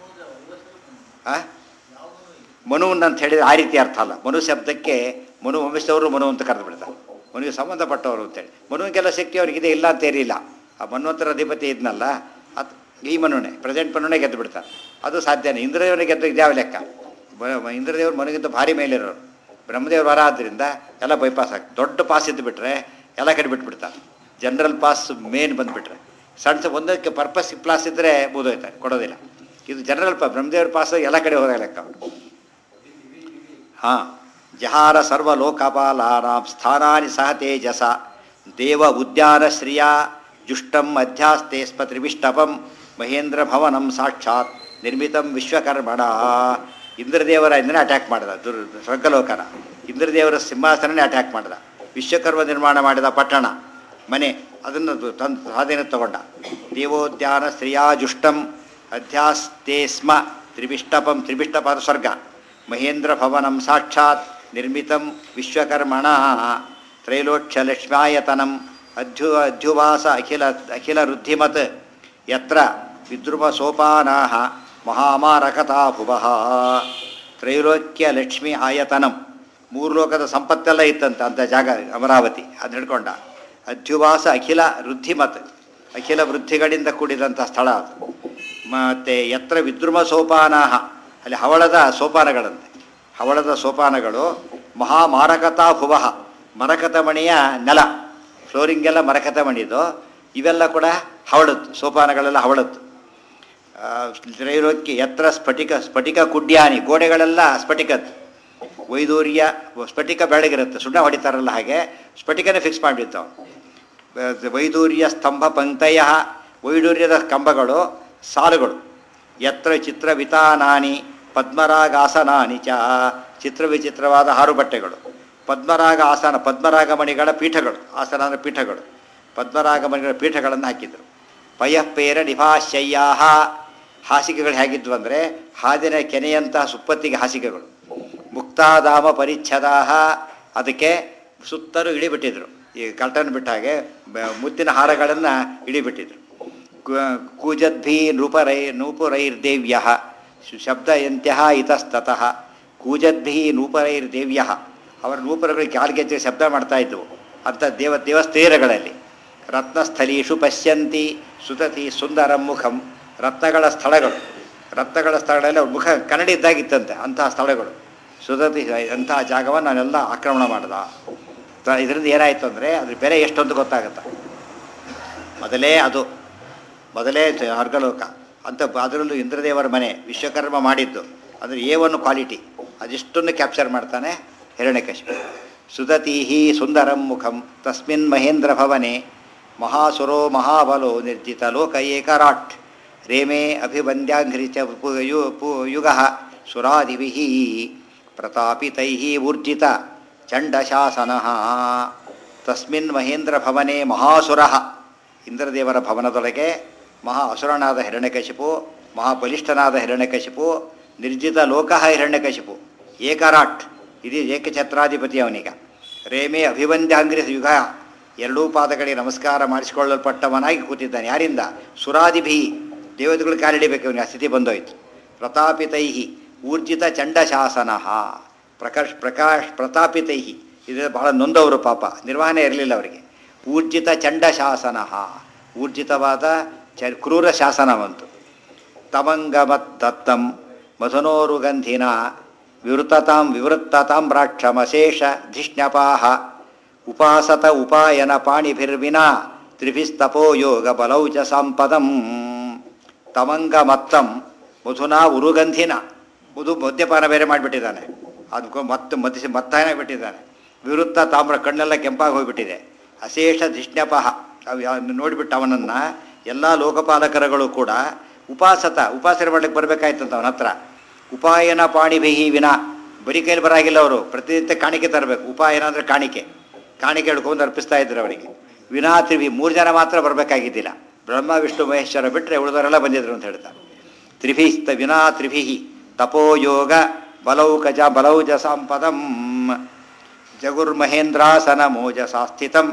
Speaker 1: ಆ? ಮನುವನ್ನ ಅಂತ ಹೇಳಿದ್ರೆ ಆ ರೀತಿ ಅರ್ಥ ಅಲ್ಲ ಮನು ಶಬ್ದಕ್ಕೆ ಮನು ವಂಶದವರು ಮನು ಅಂತ ಕರೆದು ಬಿಡ್ತಾರೆ ಮನುವಿಗೆ ಸಂಬಂಧಪಟ್ಟವರು ಅಂತೇಳಿ ಮನುವಿಗೆಲ್ಲ ಶಕ್ತಿ ಅವರಿಗಿದೆ ಇಲ್ಲ ಅಂತ ಏನಿಲ್ಲ ಆ ಮನ್ವಂತರ ಅಧಿಪತಿ ಇದ್ನಲ್ಲ ಅದು ಈ ಮನುನೇ ಪ್ರೆಸೆಂಟ್ ಮನುನೇ ಗೆದ್ದು ಬಿಡ್ತಾರೆ ಅದು ಸಾಧ್ಯನೇ ಇಂದ್ರದೇವನಿಗೆ ಗೆದ್ದು ಇದ್ಯಾವ ಲೆಕ್ಕ ಬ- ಮ- ಇಂದ್ರದೇವರು ಮನುಗಿಂತ ಭಾರಿ ಮೇಲಿರೋರು ಬ್ರಹ್ಮದೇವ್ರ ವರ ಆದ್ದರಿಂದ ಎಲ್ಲ ಬೈಪಾಸ್ ಆಗ್ತದೆ ದೊಡ್ಡ ಪಾಸ್ ಇದ್ದು ಬಿಟ್ರೆ ಎಲ್ಲ ಕಡೆ ಬಿಟ್ಬಿಡ್ತಾರೆ ಜನರಲ್ ಪಾಸ್ ಮೇನ್ ಬಂದುಬಿಟ್ರೆ ಸಣ್ಣ ಸ- ಒಂದಕ್ಕೆ ಪರ್ಪಸ್ ಪ್ಲಾಸ್ ಇದ್ದರೆ ಮುಗಿದೋಯ್ತಾರೆ ಕೊಡೋದಿಲ್ಲ ಇದು ಜನರಲ್ ಪಾ ಬ್ರಹ್ಮದೇವ್ರ ಪಾಸ್ ಎಲ್ಲ ಕಡೆ ಹೋದಾಗ ಲೆಕ್ಕ ಅವ್ರು ಹಾಂ ಜಹಾರ ಸರ್ವಲೋಕಪಾಲಾನಾಂ ಸ್ಥಾನಾನಿ ಸಹ ತೇಜಸ ದೇವ ಉದ್ಯಾನ ಶ್ರಿಯ ಜುಷ್ಟಂ ಮಧ್ಯಾಸ್ತೆ ಸ್ಮ ತ್ರಿವಿಷ್ಟಪಂ ಮಹೇಂದ್ರ ಭವನಂ ಸಾಕ್ಷಾತ್ ನಿರ್ಮಿತಂ ವಿಶ್ವಕರ್ಮಣ ಇಂದ್ರದೇವರ ಇಂದನೇ ಅಟ್ಯಾಕ್ ಮಾಡಿದ ದುರ್ ಸ್ವರ್ಗಲೋಕನ ಇಂದ್ರದೇವರ ಸಿಂಹಾಸನನೇ ಅಟ್ಯಾಕ್ ಮಾಡಿದ ವಿಶ್ವಕರ್ಮ ನಿರ್ಮಾಣ ಮಾಡಿದ ಪಟ್ಟಣ ಮನೆ ಅದನ್ನು ದು- ತಂದು ಸ್ವಾಧೀನ ತಗೊಂಡ ದೇವೋದ್ಯಾನ ಶ್ರಿಯಾಜುಷ್ಟಂ ಅಧ್ಯಾಸ್ತೆ ಸ್ಮ ತ್ರಿವಿಷ್ಟಪಂ ತ್ರಿವಿಷ್ಟಪ ಅದು ಸ್ವರ್ಗ ಮಹೇಂದ್ರ ಭವನಂ ಸಾಕ್ಷಾತ್ ನಿರ್ಮಿತಂ ವಿಶ್ವಕರ್ಮಣ ತ್ರೈಲೋಕ್ಯಲಕ್ಷ್ಮ್ಯಾಯತನಂ ಅಧ್ಯು ಅಧ್ಯುವಾಸ ಅಖಿಲ ಅಖಿಲ ವೃದ್ಧಿಮತ್ ಯತ್ರ ವಿದ್ರುಮ ಸೋಪಾನಾ ಮಹಾಮಾರಕತಾ ಭುವಃ ತ್ರೈಲೋಕ್ಯ ಲಕ್ಷ್ಮಿ ಆಯತನಂ ಮೂರು ಲೋಕದ ಸಂಪತ್ತೆಲ್ಲ ಇತ್ತಂತೆ ಅಂತ ಜಾಗ ಅಮರಾವತಿ ಅದು ಹಿಡ್ಕೊಂಡ ಅಧ್ಯುವಾಸ ಅಖಿಲ ವೃದ್ಧಿಮತ್ ಅಖಿಲ ವೃದ್ಧಿಗಳಿಂದ ಕೂಡಿದಂಥ ಸ್ಥಳ ಅದು ಮತ್ತು ಯತ್ರ ವಿದ್ರುಮ ಸೋಪಾನಾಹ ಅಲ್ಲಿ ಹವಳದ ಸೋಪಾನಗಳಂತೆ ಹವಳದ ಸೋಪಾನಗಳು ಮಹಾಮಾರಕತಾ ಭುವಃ ಮರಕತ ಮಣಿಯ ನೆಲ ಫ್ಲೋರಿಂಗ್ ಎಲ್ಲ ಮರಕತ ಮಣಿದು ಇವೆಲ್ಲ ಕೂಡ ಹವಳದ್ದು ಸೋಪಾನಗಳೆಲ್ಲ ಹವಳದ್ದು ಆ, ತ್ರೈಲೋಕ್ಯ ಯತ್ರ ಸ್ಫಟಿಕ ಸ್ಫಟಿಕ ಕುಡ್ಯಾನಿ ಗೋಡೆಗಳೆಲ್ಲ ಸ್ಫಟಿಕದ್ದು ವೈದೂರ್ಯ ಸ್ಫಟಿಕ ಬೆಳಗಿರುತ್ತೆ ಸುಣ್ಣ ಹೊಡಿತಾರಲ್ಲ ಹಾಗೆ ಸ್ಫಟಿಕನೇ ಫಿಕ್ಸ್ ಮಾಡಿರ್ತಾವೆ ವೈದೂರ್ಯ ಸ್ತಂಭ ಪಂಕ್ತಯ ವೈಡೂರ್ಯದ ಕಂಬಗಳು ಸಾಲುಗಳು ಯತ್ರ ಚಿತ್ರ ವಿತಾನಾನಿ ಪದ್ಮರಾಗಾಸನಾನಿ ಚ ಚಿತ್ರ ವಿಚಿತ್ರವಾದ ಹಾರು ಬಟ್ಟೆಗಳು ಪದ್ಮರಾಗ ಆಸನ ಪದ್ಮರಾಗ ಮಣಿಗಳ ಪೀಠಗಳು ಆಸನ ಅಂದರೆ ಪೀಠಗಳು ಪದ್ಮರಾಗ ಮಣಿಗಳ ಪೀಠಗಳನ್ನು ಹಾಕಿದರು ಪಯಃಪೇರ ನಿಭಾಶಯ್ಯಾ ಹಾಸಿಗೆಗಳು ಹೇಗಿದ್ವು ಅಂದರೆ ಹಾದಿನ ಕೆನೆಯಂತಹ ಸುಪ್ಪತ್ತಿಗೆ ಹಾಸಿಗೆಗಳು ಮುಕ್ತಾಧಾಮ ಪರಿಚ್ಛದಾ ಅದಕ್ಕೆ ಸುತ್ತಲೂ ಇಳಿಬಿಟ್ಟಿದ್ರು ಈ ಕರ್ಟನ್ ಬಿಟ್ಟ ಹಾಗೆ ಬ- ಮುತ್ತಿನ ಹಾರಗಳನ್ನು ಇಳಿಬಿಟ್ಟಿದ್ರು ಕು- ಕೂಜದ್ಭಿ ನೂಪರೈ ನೂಪುರೈರ್ದೇವ್ಯ ಶಬ್ದ ಎಂತ್ಯ ಇತಸ್ತತಃ ಕೂಜದ್ಭಿ ನೂಪರೈರ್ದೇವ್ಯ ಅವರ ನೂಪುರಗಳು ಕಾಲ್ಗೆಜ್ಜೆ ಶಬ್ದ ಮಾಡ್ತಾ ಇದ್ದವು ಅಂಥ ದೇವ ದೇವಸ್ಥೇರಗಳಲ್ಲಿ ರತ್ನಸ್ಥಳೀಷು ಪಶ್ಯಂತಿ ಸುತತಿ ಸುಂದರ ಮುಖಂ ರತ್ನಗಳ ಸ್ಥಳಗಳು ರತ್ನಗಳ ಸ್ಥಳಗಳಲ್ಲಿ ಅವ್ರ ಮುಖ ಕನ್ನಡಿ ಇದ್ದಾಗಿತ್ತಂತೆ ಅಂತಹ ಸ್ಥಳಗಳು ಸುತತಿ ಅಂತಹ ಜಾಗವನ್ನು ನಾನೆಲ್ಲ ಆಕ್ರಮಣ ಮಾಡ್ದ ತ- ಇದರಿಂದ ಏನಾಯಿತು ಅಂದರೆ ಅದ್ರ ಬೆಲೆ ಎಷ್ಟು ಅಂತ ಗೊತ್ತಾಗುತ್ತೆ ಮೊದಲೇ ಅದು ಮೊದಲೇ ತ- ಸ್ವರ್ಗಲೋಕ ಅಂತ ಅದರಲ್ಲೂ ಇಂದ್ರದೇವರ ಮನೆ ವಿಶ್ವಕರ್ಮ ಮಾಡಿದ್ದು ಅಂದರೆ ಎ ಒನ್ ಕ್ವಾಲಿಟಿ ಅದಿಷ್ಟನ್ನು ಕ್ಯಾಪ್ಚರ್ ಮಾಡ್ತಾನೆ ಹಿರಣ್ಯಕಶಿಪು ಸುದತೀಹಿ ಸುಂದರಂ ಮುಖಂ ತಸ್ಮಿನ್ ಮಹೇಂದ್ರ ಭವನೆ ಮಹಾಸುರೋ ಮಹಾಬಲೋ ನಿರ್ಜಿತ ಲೋಕ ಏಕರಾಟ್ ರೇಮೇ ಅಭಿವಂದ್ಯಾಂಘ್ರಿ ಚ ಪು- ಯು ಪು- ಯುಗ ಸುರಾದಿಭಿ ಪ್ರತಾಪಿತೈ ಊರ್ಜಿತ ಚಂಡಶಾಸನ ತಸ್ಮಿನ್ ಮಹೇಂದ್ರ ಭವನೆ ಮಹಾಸುರ ಇಂದ್ರದೇವರ ಭವನದೊಳಗೆ ಮಹಾ ಅಸುರನಾದ ಹಿರಣ್ಯಕಶಿಪು ಮಹಾಬಲಿಷ್ಠನಾದ ಹಿರಣ್ಯಕಶಿಪು ನಿರ್ಜಿತ ಲೋಕ ಹಿರಣ್ಯಕಶಿಪು ಏಕರಾಟ್ ಇದು ಏಕಛತ್ರಾಧಿಪತಿ ಅವನೀಗ ರೇಮೆ ಅಭಿವಂದ್ಯಾಂಗ್ರಿ ಯುಗ ಎರಡೂ ಪಾದಗಳಿಗೆ ನಮಸ್ಕಾರ ಮಾಡಿಸಿಕೊಳ್ಳಲ್ಪಟ್ಟವನಾಗಿ ಕೂತಿದ್ದಾನೆ ಯಾರಿಂದ ಸುರಾದಿಭಿ ದೇವತೆಗಳು ಕಾಲಿಡಿಬೇಕು ಇವನಿಗೆ ಆ ಸ್ಥಿತಿ ಬಂದೋಯ್ತು ಪ್ರತಾಪಿತೈ ಊರ್ಜಿತ ಚಂಡಶಾಸನ ಪ್ರಕಾಶ್ ಪ್ರಕಾಶ್ ಪ್ರತಾಪಿತೈ ಇದು ಬಹಳ ನೊಂದವರು ಪಾಪ ನಿರ್ವಹಣೆ ಇರಲಿಲ್ಲ ಅವರಿಗೆ ಊರ್ಜಿತ ಚಂಡಶಾಸನ ಊರ್ಜಿತವಾದ ಚ ಕ್ರೂರ ಶಾಸನವಂತು ತಮಂಗಮತ್ತತ್ತಂ ಮಧುನೋರುಗಂಧಿನ ವಿವೃತತಾಂ ವಿವೃತ್ತತಾಮ್ರಾಕ್ಷಮಶೇಷ ಧಿಷ್ಣ್ಯಪಾಹ ಉಪಾಸತ ಉಪಾಯನ ಪಾಣಿಭಿರ್ವಿನಾ ತ್ರಿಭಿಸ್ತಪೋ ಯೋಗ ಬಲೌ ಚ ಸಂಪದಂ ತಮಂಗಮತ್ತಂ ಮಧುನಾ ಉರುಗಂಧಿನ ಮಧು ಮದ್ಯಪಾನ ಬೇರೆ ಮಾಡಿಬಿಟ್ಟಿದ್ದಾನೆ ಅದಕ್ಕೆ ಮತ್ತೆ ಮದಿಸಿ ಮತ್ತಾಯನ ಬಿಟ್ಟಿದ್ದಾನೆ ವಿವೃತ್ತ ತಾಮ್ರ ಕಣ್ಣೆಲ್ಲ ಕೆಂಪಾಗಿ ಹೋಗಿಬಿಟ್ಟಿದೆ ಅಶೇಷ ಧಿಷ್ಣ್ಯಪಹ ಅವು ಯಾ- ನೋಡಿಬಿಟ್ಟು ಅವನನ್ನು ಎಲ್ಲ ಲೋಕಪಾಲಕರುಗಳು ಕೂಡ ಉಪಾಸತ ಉಪಾಸನೆ ಮಾಡ್ಲಿಕ್ಕೆ ಬರಬೇಕಾಯ್ತಂತ ಅವನ ಹತ್ರ ಉಪಾಯನ ಪಾಣಿಭಿಹಿ ವಿನ ಬರೀ ಕೈಲಿ ಬರಾಗಿಲ್ಲ ಅವರು ಪ್ರತಿನಿತ್ಯ ಕಾಣಿಕೆ ತರಬೇಕು ಉಪಾಯನ ಅಂದರೆ ಕಾಣಿಕೆ ಕಾಣಿಕೆ ಹಿಡ್ಕೊಂಡು ಅರ್ಪಿಸ್ತಾ ಇದ್ರು ಅವರಿಗೆ ವಿನಾ ತ್ರಿವಿ ಮೂರು ಜನ ಮಾತ್ರ ಬರಬೇಕಾಗಿದ್ದಿಲ್ಲ ಬ್ರಹ್ಮ ವಿಷ್ಣು ಮಹೇಶ್ವರ ಬಿಟ್ಟರೆ ಉಳಿದವರೆಲ್ಲ ಬಂದಿದ್ರು ಅಂತ ಹೇಳ್ತಾರೆ ತ್ರಿಭಿ ವಿನಾ ತ್ರಿಭಿ ತಪೋಯೋಗ ಬಲೌಕಜ ಬಲೌಜ ಸಂಪದಂ ಜಗುರ್ಮಹೇಂದ್ರಾಸನ ಮೋಜಸಾ ಸ್ಥಿತಂ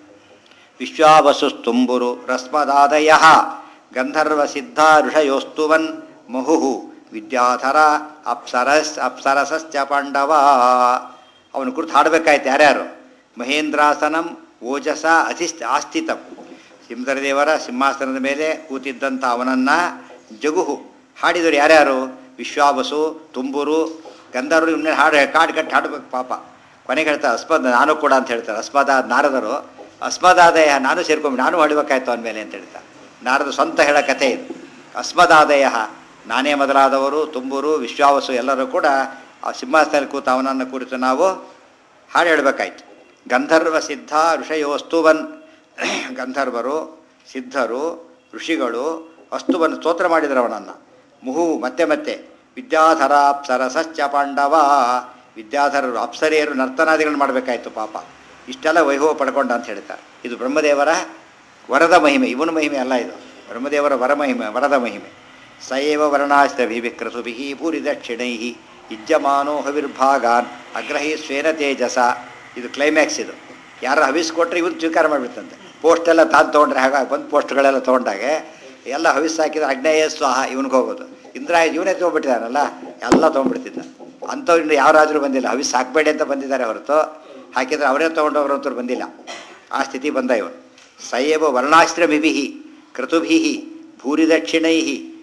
Speaker 1: ವಿಶ್ವಾವಸುಸ್ತುಂಬುರು ರಸ್ಮದಾದಯ ಗಂಧರ್ವ ಸಿದ್ಧ ಋಷಯೋಸ್ತುವನ್ ಮಹು ವಿದ್ಯಾಧರ ಅಪ್ಸರಸ್ ಅಪ್ಸರಸಶ್ಚ ಪಾಂಡವ ಅವನ ಕುರಿತು ಹಾಡಬೇಕಾಯ್ತು ಯಾರ್ಯಾರು ಮಹೇಂದ್ರಾಸನಂ ಓಜಸ ಅಧಿಸ್ ಆಸ್ಥಿತಂ ಸಿಂಹದೇವರ ಸಿಂಹಾಸನದ ಮೇಲೆ ಕೂತಿದ್ದಂಥ ಅವನನ್ನು ಜಗುಹು ಹಾಡಿದರು ಯಾರ್ಯಾರು ವಿಶ್ವಾವಸು ತುಂಬೂರು ಗಂಧರ್ವರು ಇವನ್ನ ಹಾಡು ಕಾಡು ಕಟ್ಟಿ ಹಾಡಬೇಕು ಪಾಪ ಕೊನೆಗೆ ಹೇಳ್ತಾರೆ ಅಸ್ಮದ್ ನಾನು ಕೂಡ ಅಂತ ಹೇಳ್ತಾರೆ ಅಸ್ಮದ ನಾರದರು ಅಸ್ಮದಾದಯ ನಾನು ಸೇರ್ಕೊಂಡು ನಾನು ಹೊಡಿಬೇಕಾಯ್ತು ಅವನ ಮೇಲೆ ಅಂತ ಹೇಳ್ತಾರೆ ನಾರದ ಸ್ವಂತ ಹೇಳೋ ಕಥೆ ಇದು ಅಸ್ಮದಾದಯ ನಾನೇ ಮೊದಲಾದವರು ತುಂಬೂರು ವಿಶ್ವಾವಸು ಎಲ್ಲರೂ ಕೂಡ ಆ ಸಿಂಹಾಸನದಲ್ಲಿ ಕೂತ ಅವನನ್ನು ಕುರಿತು ನಾವು ಹಾಡು ಹೇಳಬೇಕಾಯ್ತು ಗಂಧರ್ವ ಸಿದ್ಧ ಋಷಯೋಸ್ತುವನ್ ಗಂಧರ್ವರು ಸಿದ್ಧರು ಋಷಿಗಳು ವಸ್ತುವನ್ನು ಸ್ತೋತ್ರ ಮಾಡಿದರು ಅವನನ್ನು ಮುಹು ಮತ್ತೆ ಮತ್ತೆ ವಿದ್ಯಾಧರ ಅಪ್ಸರಸಶ್ಚ ಪಾಂಡವ ವಿದ್ಯಾಧರರು ಅಪ್ಸರೆಯರು ನರ್ತನಾದಿಗಳನ್ನು ಮಾಡಬೇಕಾಯ್ತು ಪಾಪ ಇಷ್ಟೆಲ್ಲ ವೈಭವ ಪಡ್ಕೊಂಡ ಅಂತ ಹೇಳ್ತಾರೆ ಇದು ಬ್ರಹ್ಮದೇವರ ವರದ ಮಹಿಮೆ ಇವನ ಮಹಿಮೆ ಅಲ್ಲ ಇದು ಬ್ರಹ್ಮದೇವರ ವರ ಮಹಿಮೆ ವರದ ಮಹಿಮೆ ಸಯೇವ ವರ್ಣಾಶ್ರಭಿವಿಕ್ರತುಭಿ ಭೂರಿ ದಕ್ಷಿಣೈ ಇಜ್ಜಮಾನೋ ಹವಿರ್ಭಾಗಾನ್ ಅಗ್ರಹಿ ಸ್ವೇನ ತೇಜಸ ಇದು ಕ್ಲೈಮ್ಯಾಕ್ಸ್ ಇದು ಯಾರು ಹವಿಸ್ ಕೊಟ್ಟರೆ ಇವನು ಸ್ವೀಕಾರ ಮಾಡಿಬಿಡ್ತಂತೆ ಪೋಸ್ಟ್ ಎಲ್ಲ ತಾನು ತೊಗೊಂಡ್ರೆ ಹಾಗಾಗಿ ಬಂದು ಪೋಸ್ಟ್ಗಳೆಲ್ಲ ತೊಗೊಂಡಾಗೆ ಎಲ್ಲ ಹವಿಸ್ ಹಾಕಿದ್ರೆ ಅಗ್ನೇಯ ಸ್ವಾಹ ಇವನಿಗೆ ಹೋಗೋದು ಇಂದ್ರ ಇವನೇ ತೊಗೊಂಡ್ಬಿಟ್ಟಿದ್ದಾನಲ್ಲ ಎಲ್ಲ ತೊಗೊಂಡ್ಬಿಡ್ತಿದ್ದ ಅಂಥವ್ರಿಂದ ಯಾವ ರಾಜರು ಬಂದಿಲ್ಲ ಹವಿಸ್ ಹಾಕಬೇಡಿ ಅಂತ ಬಂದಿದ್ದಾರೆ ಹೊರತು ಹಾಕಿದ್ರೆ ಅವರೇ ತೊಗೊಂಡವ್ರು ಅಂತವ್ರು ಬಂದಿಲ್ಲ ಆ ಸ್ಥಿತಿ ಬಂದ ಇವನು ಸಯೇವ ವರ್ಣಾಶ್ರಮಿಭಿ ಕ್ರತುಭಿ ಭೂರಿ ದಕ್ಷಿಣೈ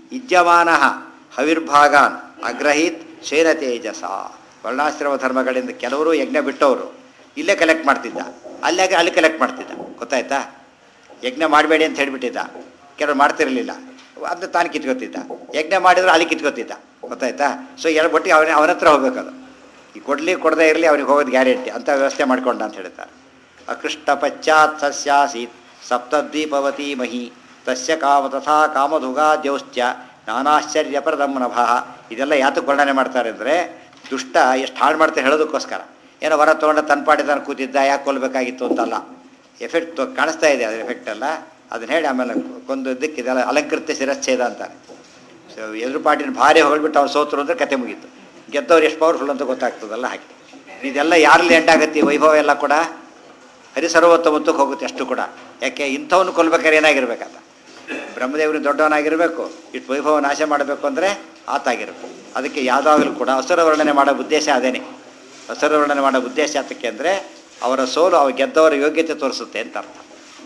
Speaker 1: ಇಜ್ಯಮಾನ ಹವಿರ್ಭಾಗಾನ್ ಅಗ್ರಹೀತ್ ಶೇನ ತೇಜಸ ವರ್ಣಾಶ್ರಮ ಧರ್ಮಗಳಿಂದ ಕೆಲವರು ಯಜ್ಞ ಬಿಟ್ಟವರು ಇಲ್ಲೇ ಕಲೆಕ್ಟ್ ಮಾಡ್ತಿದ್ದ ಅಲ್ಲಾಗ ಅಲ್ಲಿ ಕಲೆಕ್ಟ್ ಮಾಡ್ತಿದ್ದ ಗೊತ್ತಾಯ್ತಾ ಯಜ್ಞ ಮಾಡಬೇಡಿ ಅಂತ ಹೇಳಿಬಿಟ್ಟಿದ್ದ ಕೆಲವರು ಮಾಡ್ತಿರಲಿಲ್ಲ ಅದನ್ನ ತಾನು ಕಿತ್ಕೊತಿದ್ದ ಯಜ್ಞ ಮಾಡಿದ್ರೆ ಅಲ್ಲಿ ಕಿತ್ಕೊತಿದ್ದ ಗೊತ್ತಾಯ್ತಾ ಸೊ ಎರಡು ಒಟ್ಟಿಗೆ ಅವನ ಅವನ ಹತ್ರ ಹೋಗ್ಬೇಕದು ಈ ಕೊಡಲಿ ಕೊಡದೇ ಇರಲಿ ಅವ್ನಿಗೆ ಹೋಗೋದು ಗ್ಯಾರಂಟಿ ಅಂತ ವ್ಯವಸ್ಥೆ ಮಾಡ್ಕೊಂಡ ಅಂತ ಹೇಳ್ತಾರೆ ಅಕೃಷ್ಟ ಪಶ್ಚಾತ್ ಸಸ್ಯಾಸೀತ್ ಸಪ್ತದ್ವೀಪವತಿ ಮಹಿ ತಸ್ಯ ಕಾಮ ತಥಾ ಕಾಮಧುಗಾ ದ್ಯೌಶ್ಚ ನಾನಾಶ್ಚರ್ಯಪ್ರದಂ ನಭಃ ಇದೆಲ್ಲ ಯಾತಕ್ಕೆ ವರ್ಣನೆ ಮಾಡ್ತಾರೆ ಅಂದರೆ ದುಷ್ಟ ಎಷ್ಟು ಹಾಳು ಮಾಡ್ತಾರೆ ಹೇಳೋದಕ್ಕೋಸ್ಕರ ಏನೋ ಹೊರ ತೊಗೊಂಡ ತನ್ಪಾಡಿ ತಾನು ಕೂತಿದ್ದ ಯಾಕೆ ಕೊಲ್ಲಬೇಕಾಗಿತ್ತು ಅಂತಲ್ಲ ಎಫೆಕ್ಟ್ ಕಾಣಿಸ್ತಾ ಇದೆ ಅದ್ರ ಎಫೆಕ್ಟ್ ಎಲ್ಲ ಅದನ್ನ ಹೇಳಿ ಆಮೇಲೆ ಕೊಂದು ಇದಕ್ಕೆ ಇದೆಲ್ಲ ಅಲಂಕೃತ ಶಿರಚ್ಛೇದ ಅಂತಾರೆ ಸೊ ಎದುರು ಪಾಟಿನ ಭಾರಿ ಹೊಗಳ್ಬಿಟ್ಟು ಅವ್ನು ಸೋತರು ಅಂದರೆ ಕತೆ ಮುಗೀತು ಗೆದ್ದವ್ರು ಎಷ್ಟು ಪವರ್ಫುಲ್ ಅಂತ ಗೊತ್ತಾಗ್ತದಲ್ಲ ಹಾಗೆ ಇದೆಲ್ಲ ಯಾರಲ್ಲಿ ಎಂಟಾಗತ್ತೆ ಈ ವೈಭವ ಎಲ್ಲ ಕೂಡ ಹರಿಸರ್ವೋತ್ತಮತ್ತಕ್ಕೆ ಹೋಗುತ್ತೆ ಅಷ್ಟು ಕೂಡ ಯಾಕೆ ಇಂಥವನು ಕೊಲ್ಬೇಕಾದ್ರೆ ಏನಾಗಿರ್ಬೇಕಂತ ಬ್ರಹ್ಮದೇವನು ದೊಡ್ಡವನಾಗಿರಬೇಕು ಇಷ್ಟು ವೈಭವ ನಾಶ ಮಾಡಬೇಕು ಅಂದರೆ ಆತಾಗಿರಬೇಕು ಅದಕ್ಕೆ ಯಾವುದಾಗಲೂ ಕೂಡ ಹಸುರ ವರ್ಣನೆ ಮಾಡೋ ಉದ್ದೇಶ ಅದೇನೆ ಹಸುರ ವರ್ಣನೆ ಮಾಡೋ ಉದ್ದೇಶ ಯಾತಕ್ಕೆ ಅಂದರೆ ಅವರ ಸೋಲು ಅವ್ರು ಗೆದ್ದವರ ಯೋಗ್ಯತೆ ತೋರಿಸುತ್ತೆ ಅಂತ ಅರ್ಥ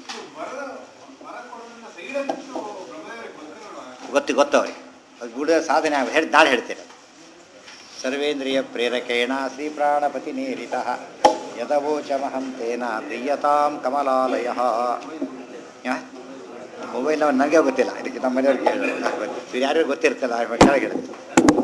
Speaker 1: ಗೊತ್ತು ಗೊತ್ತವ್ರಿಗೆ ಅದು ಗುಡ ಸಾಧನೆ ಆಗ ಹೇಳಿ ನಾಳೆ ಹೇಳ್ತೇನೆ ಸರ್ವೇಂದ್ರಿಯ ಪ್ರೇರಕೇಣ ಶ್ರೀ ಪ್ರಾಣಪತಿ ನೇರಿತ ಯದವೋಚಮಹಂ ತೇನ ದೀಯತಾಂ ಕಮಲಾಲಯ ಮೊಬೈಲ್ ನನಗೆ ಗೊತ್ತಿಲ್ಲ ಇದಕ್ಕೆ ನಮ್ಮ ಮನೆಯವ್ರಿಗೆ ಹೇಳೋದು ಇವ್ರು ಯಾರಿಗೂ ಗೊತ್ತಿರ್ತಲ್ಲ ಕೆಳಗೆ ಹೇಳುತ್ತೆ